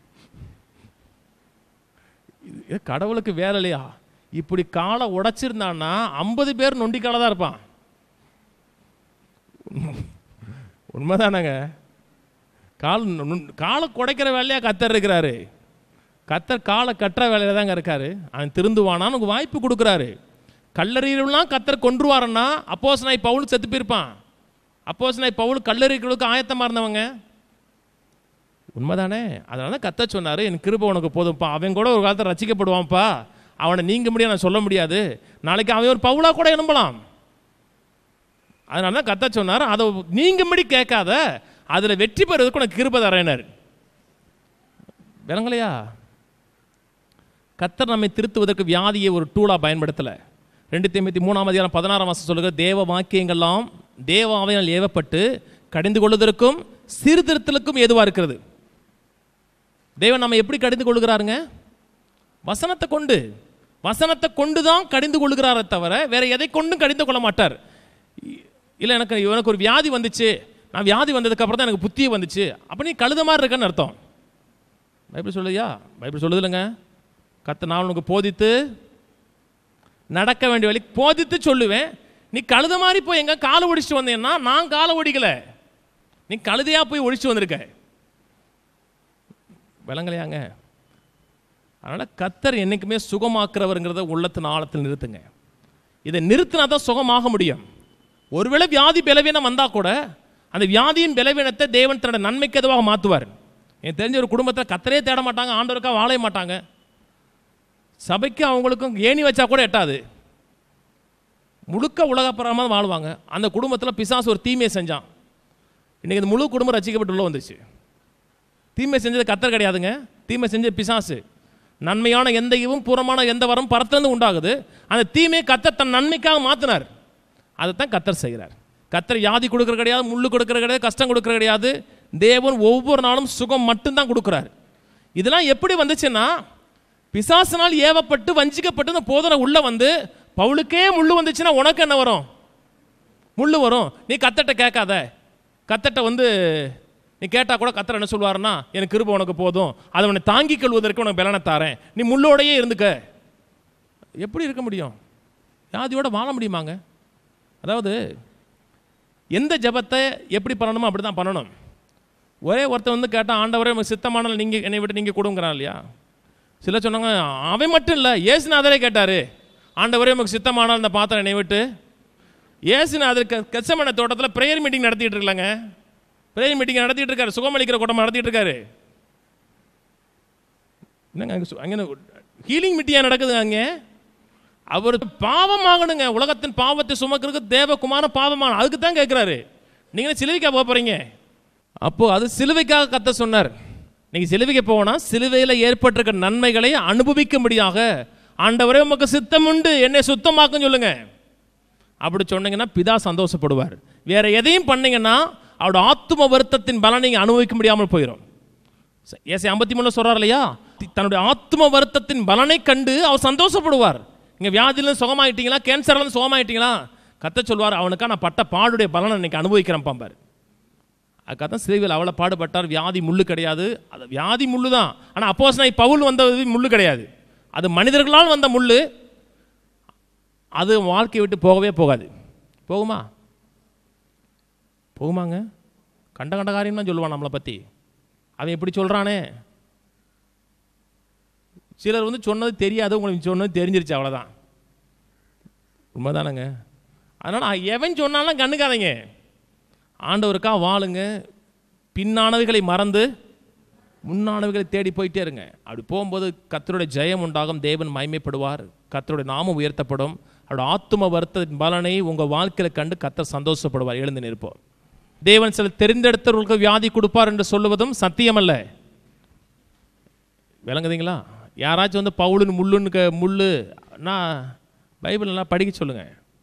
Speaker 1: இது கடவுளுக்கு வேலை இல்லையா இப்படி காலை உடைச்சிருந்தான்னா ஐம்பது பேர் நொண்டி காலை தான் இருப்பான் உண்மைதானங்க கால் நுண்- காலை குடைக்கிற வேலையா கத்தர் இருக்கிறாரு கத்தர் காலை கட்டுற வேலையில தாங்க இருக்காரு அவன் திருந்துவானான்னு உனக்கு வாய்ப்பு கொடுக்குறாரு கல்லறியெல்லாம் கத்தர் கொன்றுவாரன்னா அப்போஸ் நாய் பவுல் செத்து போயிருப்பான் அப்போஸ் நாய் பவுல் கல்லறிகளுக்கு ஆயத்தமாக இருந்தவங்க உண்மைதானே அதனால தான் கத்த சொன்னார் என் கிருபை உனக்கு போதும்ப்பா அவன் கூட ஒரு காலத்தில் ரசிக்கப்படுவான்ப்பா அவனை நீங்க முடியாது நான் சொல்ல முடியாது நாளைக்கு அவன் ஒரு பவுலா கூட எழும்பலாம் அதனால தான் கத்த சொன்னார் அதை நீங்கும்படி கேட்காத அதில் வெற்றி பெறுவதற்கு உனக்கு கிருபை தரேனார் விளங்கலையா கத்தர் நம்மை திருத்துவதற்கு வியாதியை ஒரு டூலாக பயன்படுத்தலை ரெண்டு தீமத்தி மூணாம் அதிகாரம் பதினாறாம் மாதம் சொல்லுங்க தேவ வாக்கியங்கள்லாம் தேவ ஆவையால் ஏவப்பட்டு கடிந்து கொள்வதற்கும் சீர்திருத்தலுக்கும் ஏதுவாக இருக்கிறது தேவன் நம்ம எப்படி கடிந்து கொள்கிறாருங்க வசனத்தை கொண்டு வசனத்தை கொண்டு தான் கடிந்து கொள்கிறாரே தவிர வேற எதை கொண்டும் கடிந்து கொள்ள மாட்டார் இல்லை எனக்கு எனக்கு ஒரு வியாதி வந்துச்சு நான் வியாதி வந்ததுக்கு அப்புறம் தான் எனக்கு புத்தியே வந்துச்சு அப்போ நீ கழுத மாதிரி இருக்கன்னு அர்த்தம் பைபிள் சொல்லுதியா பைபிள் சொல்லுது இல்லைங்க கத்த நான் உனக்கு போதித்து நடக்க வேண்டிய வழி போதித்து சொல்லுவேன் நீ கழுத மாதிரி போய் எங்க காலை ஒடிச்சிட்டு வந்தேன்னா நான் காலை ஒடிக்கல நீ கழுதையா போய் ஒடிச்சிட்டு வந்திருக்க விளங்கலையாங்க அதனால் கத்தர் என்றைக்குமே சுகமாக்குறவருங்கிறத உள்ளத்தின் ஆழத்தில் நிறுத்துங்க இதை நிறுத்தினா தான் சுகமாக முடியும் ஒருவேளை வியாதி பலவீனம் வந்தால் கூட அந்த வியாதியின் பலவீனத்தை தேவன் தன்னோட நன்மைக்கு எதுவாக மாற்றுவார் எனக்கு தெரிஞ்ச ஒரு குடும்பத்தில் கத்தரே தேட மாட்டாங்க ஆண்டவருக்கா வாழைய மாட்டாங்க சபைக்கு அவங்களுக்கும் ஏணி வச்சா கூட எட்டாது முழுக்க உலகப்புறமாக வாழ்வாங்க அந்த குடும்பத்தில் பிசாசு ஒரு தீமையை செஞ்சான் இன்றைக்கி இந்த முழு குடும்பம் ரசிக்கப்பட்டு உள்ள வந்துச்சு தீமை செஞ்சது கத்தர் கிடையாதுங்க தீமை செஞ்சது பிசாசு நன்மையான எந்த இவும் பூரமான எந்த வரம் பரத்திலிருந்து உண்டாகுது அந்த தீமையை கத்தர் தன் நன்மைக்காக மாற்றினார் அதைத்தான் கத்தர் செய்கிறார் கத்தர் யாதி கொடுக்குற கிடையாது முள்ளு கொடுக்குற கிடையாது கஷ்டம் கொடுக்குற கிடையாது தேவன் ஒவ்வொரு நாளும் சுகம் மட்டும்தான் கொடுக்குறார் இதெல்லாம் எப்படி வந்துச்சுன்னா பிசாசினால் ஏவப்பட்டு வஞ்சிக்கப்பட்டு இந்த போதனை உள்ள வந்து பவுலுக்கே முள்ளு வந்துச்சுன்னா உனக்கு என்ன வரும் முள்ளு வரும் நீ கத்தட்ட கேட்காத கத்தட்ட வந்து நீ கேட்டால் கூட கத்தர் என்ன சொல்லுவாருன்னா எனக்கு கிருப உனக்கு போதும் அதை உன்னை தாங்கிக் கொள்வதற்கு உனக்கு பலனை தாரேன் நீ முள்ளோடையே இருந்துக்க எப்படி இருக்க முடியும் வியாதியோட வாழ முடியுமாங்க அதாவது எந்த ஜெபத்தை எப்படி பண்ணணுமோ அப்படி தான் பண்ணணும் ஒரே ஒருத்தன் வந்து கேட்டால் ஆண்டவரே உங்க சித்தமான நீங்கள் என்னை விட்டு நீங்கள் கொடுங்கிறான் இல்லையா சில சொன்னாங்க அவன் மட்டும் இல்லை ஏசுநாதரே கேட்டார் ஆண்டவரே உமக்கு சித்தமானால் இந்த பாத்திரம் என்னை விட்டு ஏசுநாதர் க கச்சமன தோட்டத்தில் ப்ரேயர் மீட்டிங் நடத்திட்டு இருக்கலாங்க ப்ரேயர் மீட்டிங் நடத்திட்டு இருக்காரு சுகமளிக்கிற கூட்டம் நடத்திட்டு இருக்காரு என்னங்க அங்கே சு- அங்கே ஹீலிங் மீட்டியா நடக்குதுங்க அங்கே அவர் பாவம் ஆகணுங்க உலகத்தின் பாவத்தை சுமக்கிறதுக்கு தேவகுமார பாவமான அதுக்கு தான் கேட்குறாரு நீங்கள் சிலுவைக்கா போக போகிறீங்க அப்போ அது சிலுவைக்காக கத்த சொன்னார் நீங்கள் சிலுவைக்கு போனா சிலுவையில் ஏற்பட்டிருக்க நன்மைகளை அனுபவிக்கும்படியாக ஆண்டவரே உமக்கு சித்தம் உண்டு என்னை சுத்தமாக்கும் சொல்லுங்க அப்படி சொன்னீங்கன்னா பிதா சந்தோஷப்படுவார் வேற எதையும் பண்ணீங்கன்னா அவரோட ஆத்தும வருத்தத்தின் பலனை நீங்கள் அனுபவிக்க முடியாமல் போயிடும் ஏசி ஐம்பத்தி மூணு சொல்றார் இல்லையா தி- தன்னுடைய ஆத்ம வருத்தத்தின் பலனை கண்டு அவர் சந்தோஷப்படுவார் நீங்க வியாதியிலிருந்து சுகமாயிட்டீங்களா கேன்சர்லேருந்து சுகமாயிட்டீங்களா கத்த சொல்வார் அவனுக்கா நான் பட்ட பாடுடைய பலனை இன்னைக்கு அனுபவிக்கிறேன் பாம்பார் அதுக்காக தான் சிலுவையில் அவ்வளோ பாடுபட்டார் வியாதி முள்ளு கிடையாது அது வியாதி முள்ளு தான் ஆனால் அப்போஸ் நான் பவுல் வந்தது முள்ளு கிடையாது அது மனிதர்களால் வந்த முள்ளு அது வாழ்க்கையை விட்டு போகவே போகாது போகுமா போகுமாங்க கண்ட கண்ட காரியம் தான் சொல்லுவான் நம்மளை பற்றி அவன் எப்படி சொல்கிறானே சிலர் வந்து சொன்னது தெரியாது உங்களுக்கு சொன்னது தெரிஞ்சிருச்சு அவ்வளோதான் உண்மைதானங்க அதனால் எவன் சொன்னாலும் கண்ணுக்காதீங்க ஆண்டவருக்கா வாழுங்க பின்னானவைகளை மறந்து முன்னானவைகளை தேடி போயிட்டே இருங்க அப்படி போகும்போது கத்தருடைய ஜெயம் உண்டாகும் தேவன் மகிமைப்படுவார் கத்தருடைய நாமம் உயர்த்தப்படும் அவருடைய ஆத்தும வருத்தத்தின் பலனை உங்கள் வாழ்க்கையில் கண்டு கத்தர் சந்தோஷப்படுவார் எழுந்து நிற்போம் தேவன் சில தெரிந்தெடுத்தவர்களுக்கு வியாதி கொடுப்பார் என்று சொல்லுவதும் சத்தியமல்ல விளங்குதுங்களா யாராச்சும் வந்து பவுலுன்னு முள்ளுன்னு க முள்ளு நான் பைபிள் நல்லா படிக்க சொல்லுங்க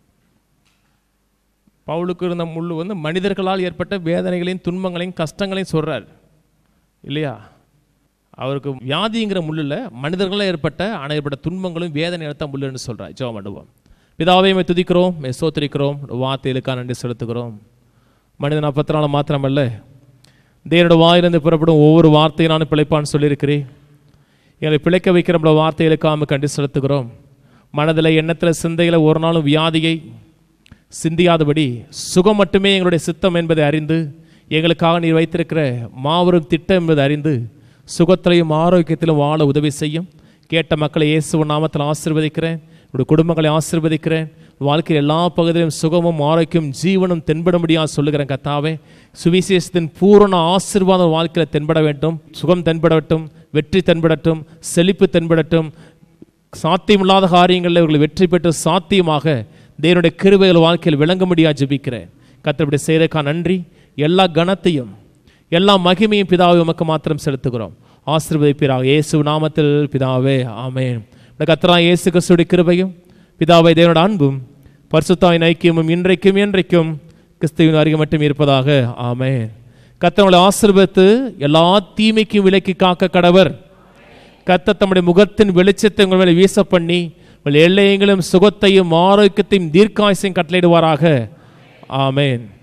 Speaker 1: பவுலுக்கு இருந்த முள்ளு வந்து மனிதர்களால் ஏற்பட்ட வேதனைகளையும் துன்பங்களையும் கஷ்டங்களையும் சொல்றார் இல்லையா அவருக்கு வியாதிங்கிற முள்ளில் மனிதர்களால் ஏற்பட்ட அனைவருடைய துன்பங்களும் வேதனை எடுத்த முள்ளுன்னு சொல்றார் ஜெபம் பண்ணுவோம் பிதாவை மே துதிக்கிறோம் மே சோத்திரிக்கிறோம் வார்த்தைகளுக்காக நன்றி செலுத்துகிறோம் மனிதன் அப்பத்தினால மாத்திரமல்ல தேவனோட வாயிலிருந்து புறப்படும் ஒவ்வொரு வார்த்தையும் நான் பிழைப்பான்னு சொல்லியிருக்கிறேன் எங்களை பிழைக்க வைக்கிற நம்மளோட வார்த்தைகளுக்காக கண்டு செலுத்துகிறோம் மனதில் எண்ணத்தில் சிந்தையில் ஒரு நாளும் வியாதியை சிந்தியாதபடி சுகம் மட்டுமே எங்களுடைய சித்தம் என்பதை அறிந்து எங்களுக்காக நீர் வைத்திருக்கிற மாபெரும் திட்டம் என்பதை அறிந்து சுகத்திலையும் ஆரோக்கியத்திலும் வாழ உதவி செய்யும் கேட்ட மக்களை இயேசுவின் நாமத்தில் ஆசீர்வதிக்கிறேன் உங்களுடைய குடும்பங்களை ஆசீர்வதிக்கிறேன் வாழ்க்கையில் எல்லா பகுதியிலும் சுகமும் ஆரோக்கியம் ஜீவனும் தென்படும்படியாக சொல்லுகிறேன் கத்தாவே சுவிசேஷத்தின் பூரண ஆசீர்வாதம் வாழ்க்கையில் தென்பட வேண்டும் சுகம் தென்படட்டும் வெற்றி தென்படட்டும் செழிப்பு தென்படட்டும் சாத்தியமில்லாத காரியங்களில் இவர்கள் வெற்றி பெற்று சாத்தியமாக தேவனுடைய கிருபைகள் வாழ்க்கையில் விளங்க முடியா ஜெபிக்கிறேன் கத்தப்படி செய்கிறக்கா நன்றி எல்லா கனத்தையும் எல்லா மகிமையும் பிதாவை உமக்கு மாத்திரம் செலுத்துகிறோம் ஆசீர்வதிப்பீராக இயேசு நாமத்தில் பிதாவே ஆமென் இந்த கத்தரா இயேசு கிறிஸ்துடைய கிருபையும் பிதாவை தேவனோட அன்பும் பரிசுத்தாயின் ஐக்கியமும் இன்றைக்கும் என்றைக்கும் கிறிஸ்துவின் அருகே மட்டும் இருப்பதாக ஆமென் கத்தவங்களை ஆசீர்வதித்து எல்லா தீமைக்கும் விலக்கி காக்க கடவர் கத்த தம்முடைய முகத்தின் வெளிச்சத்தை உங்கள் மேலே வீச பண்ணி உங்கள் எல்லையங்களும் சுகத்தையும் ஆரோக்கியத்தையும் தீர்க்காயசையும் கட்டளையிடுவாராக ஆமென்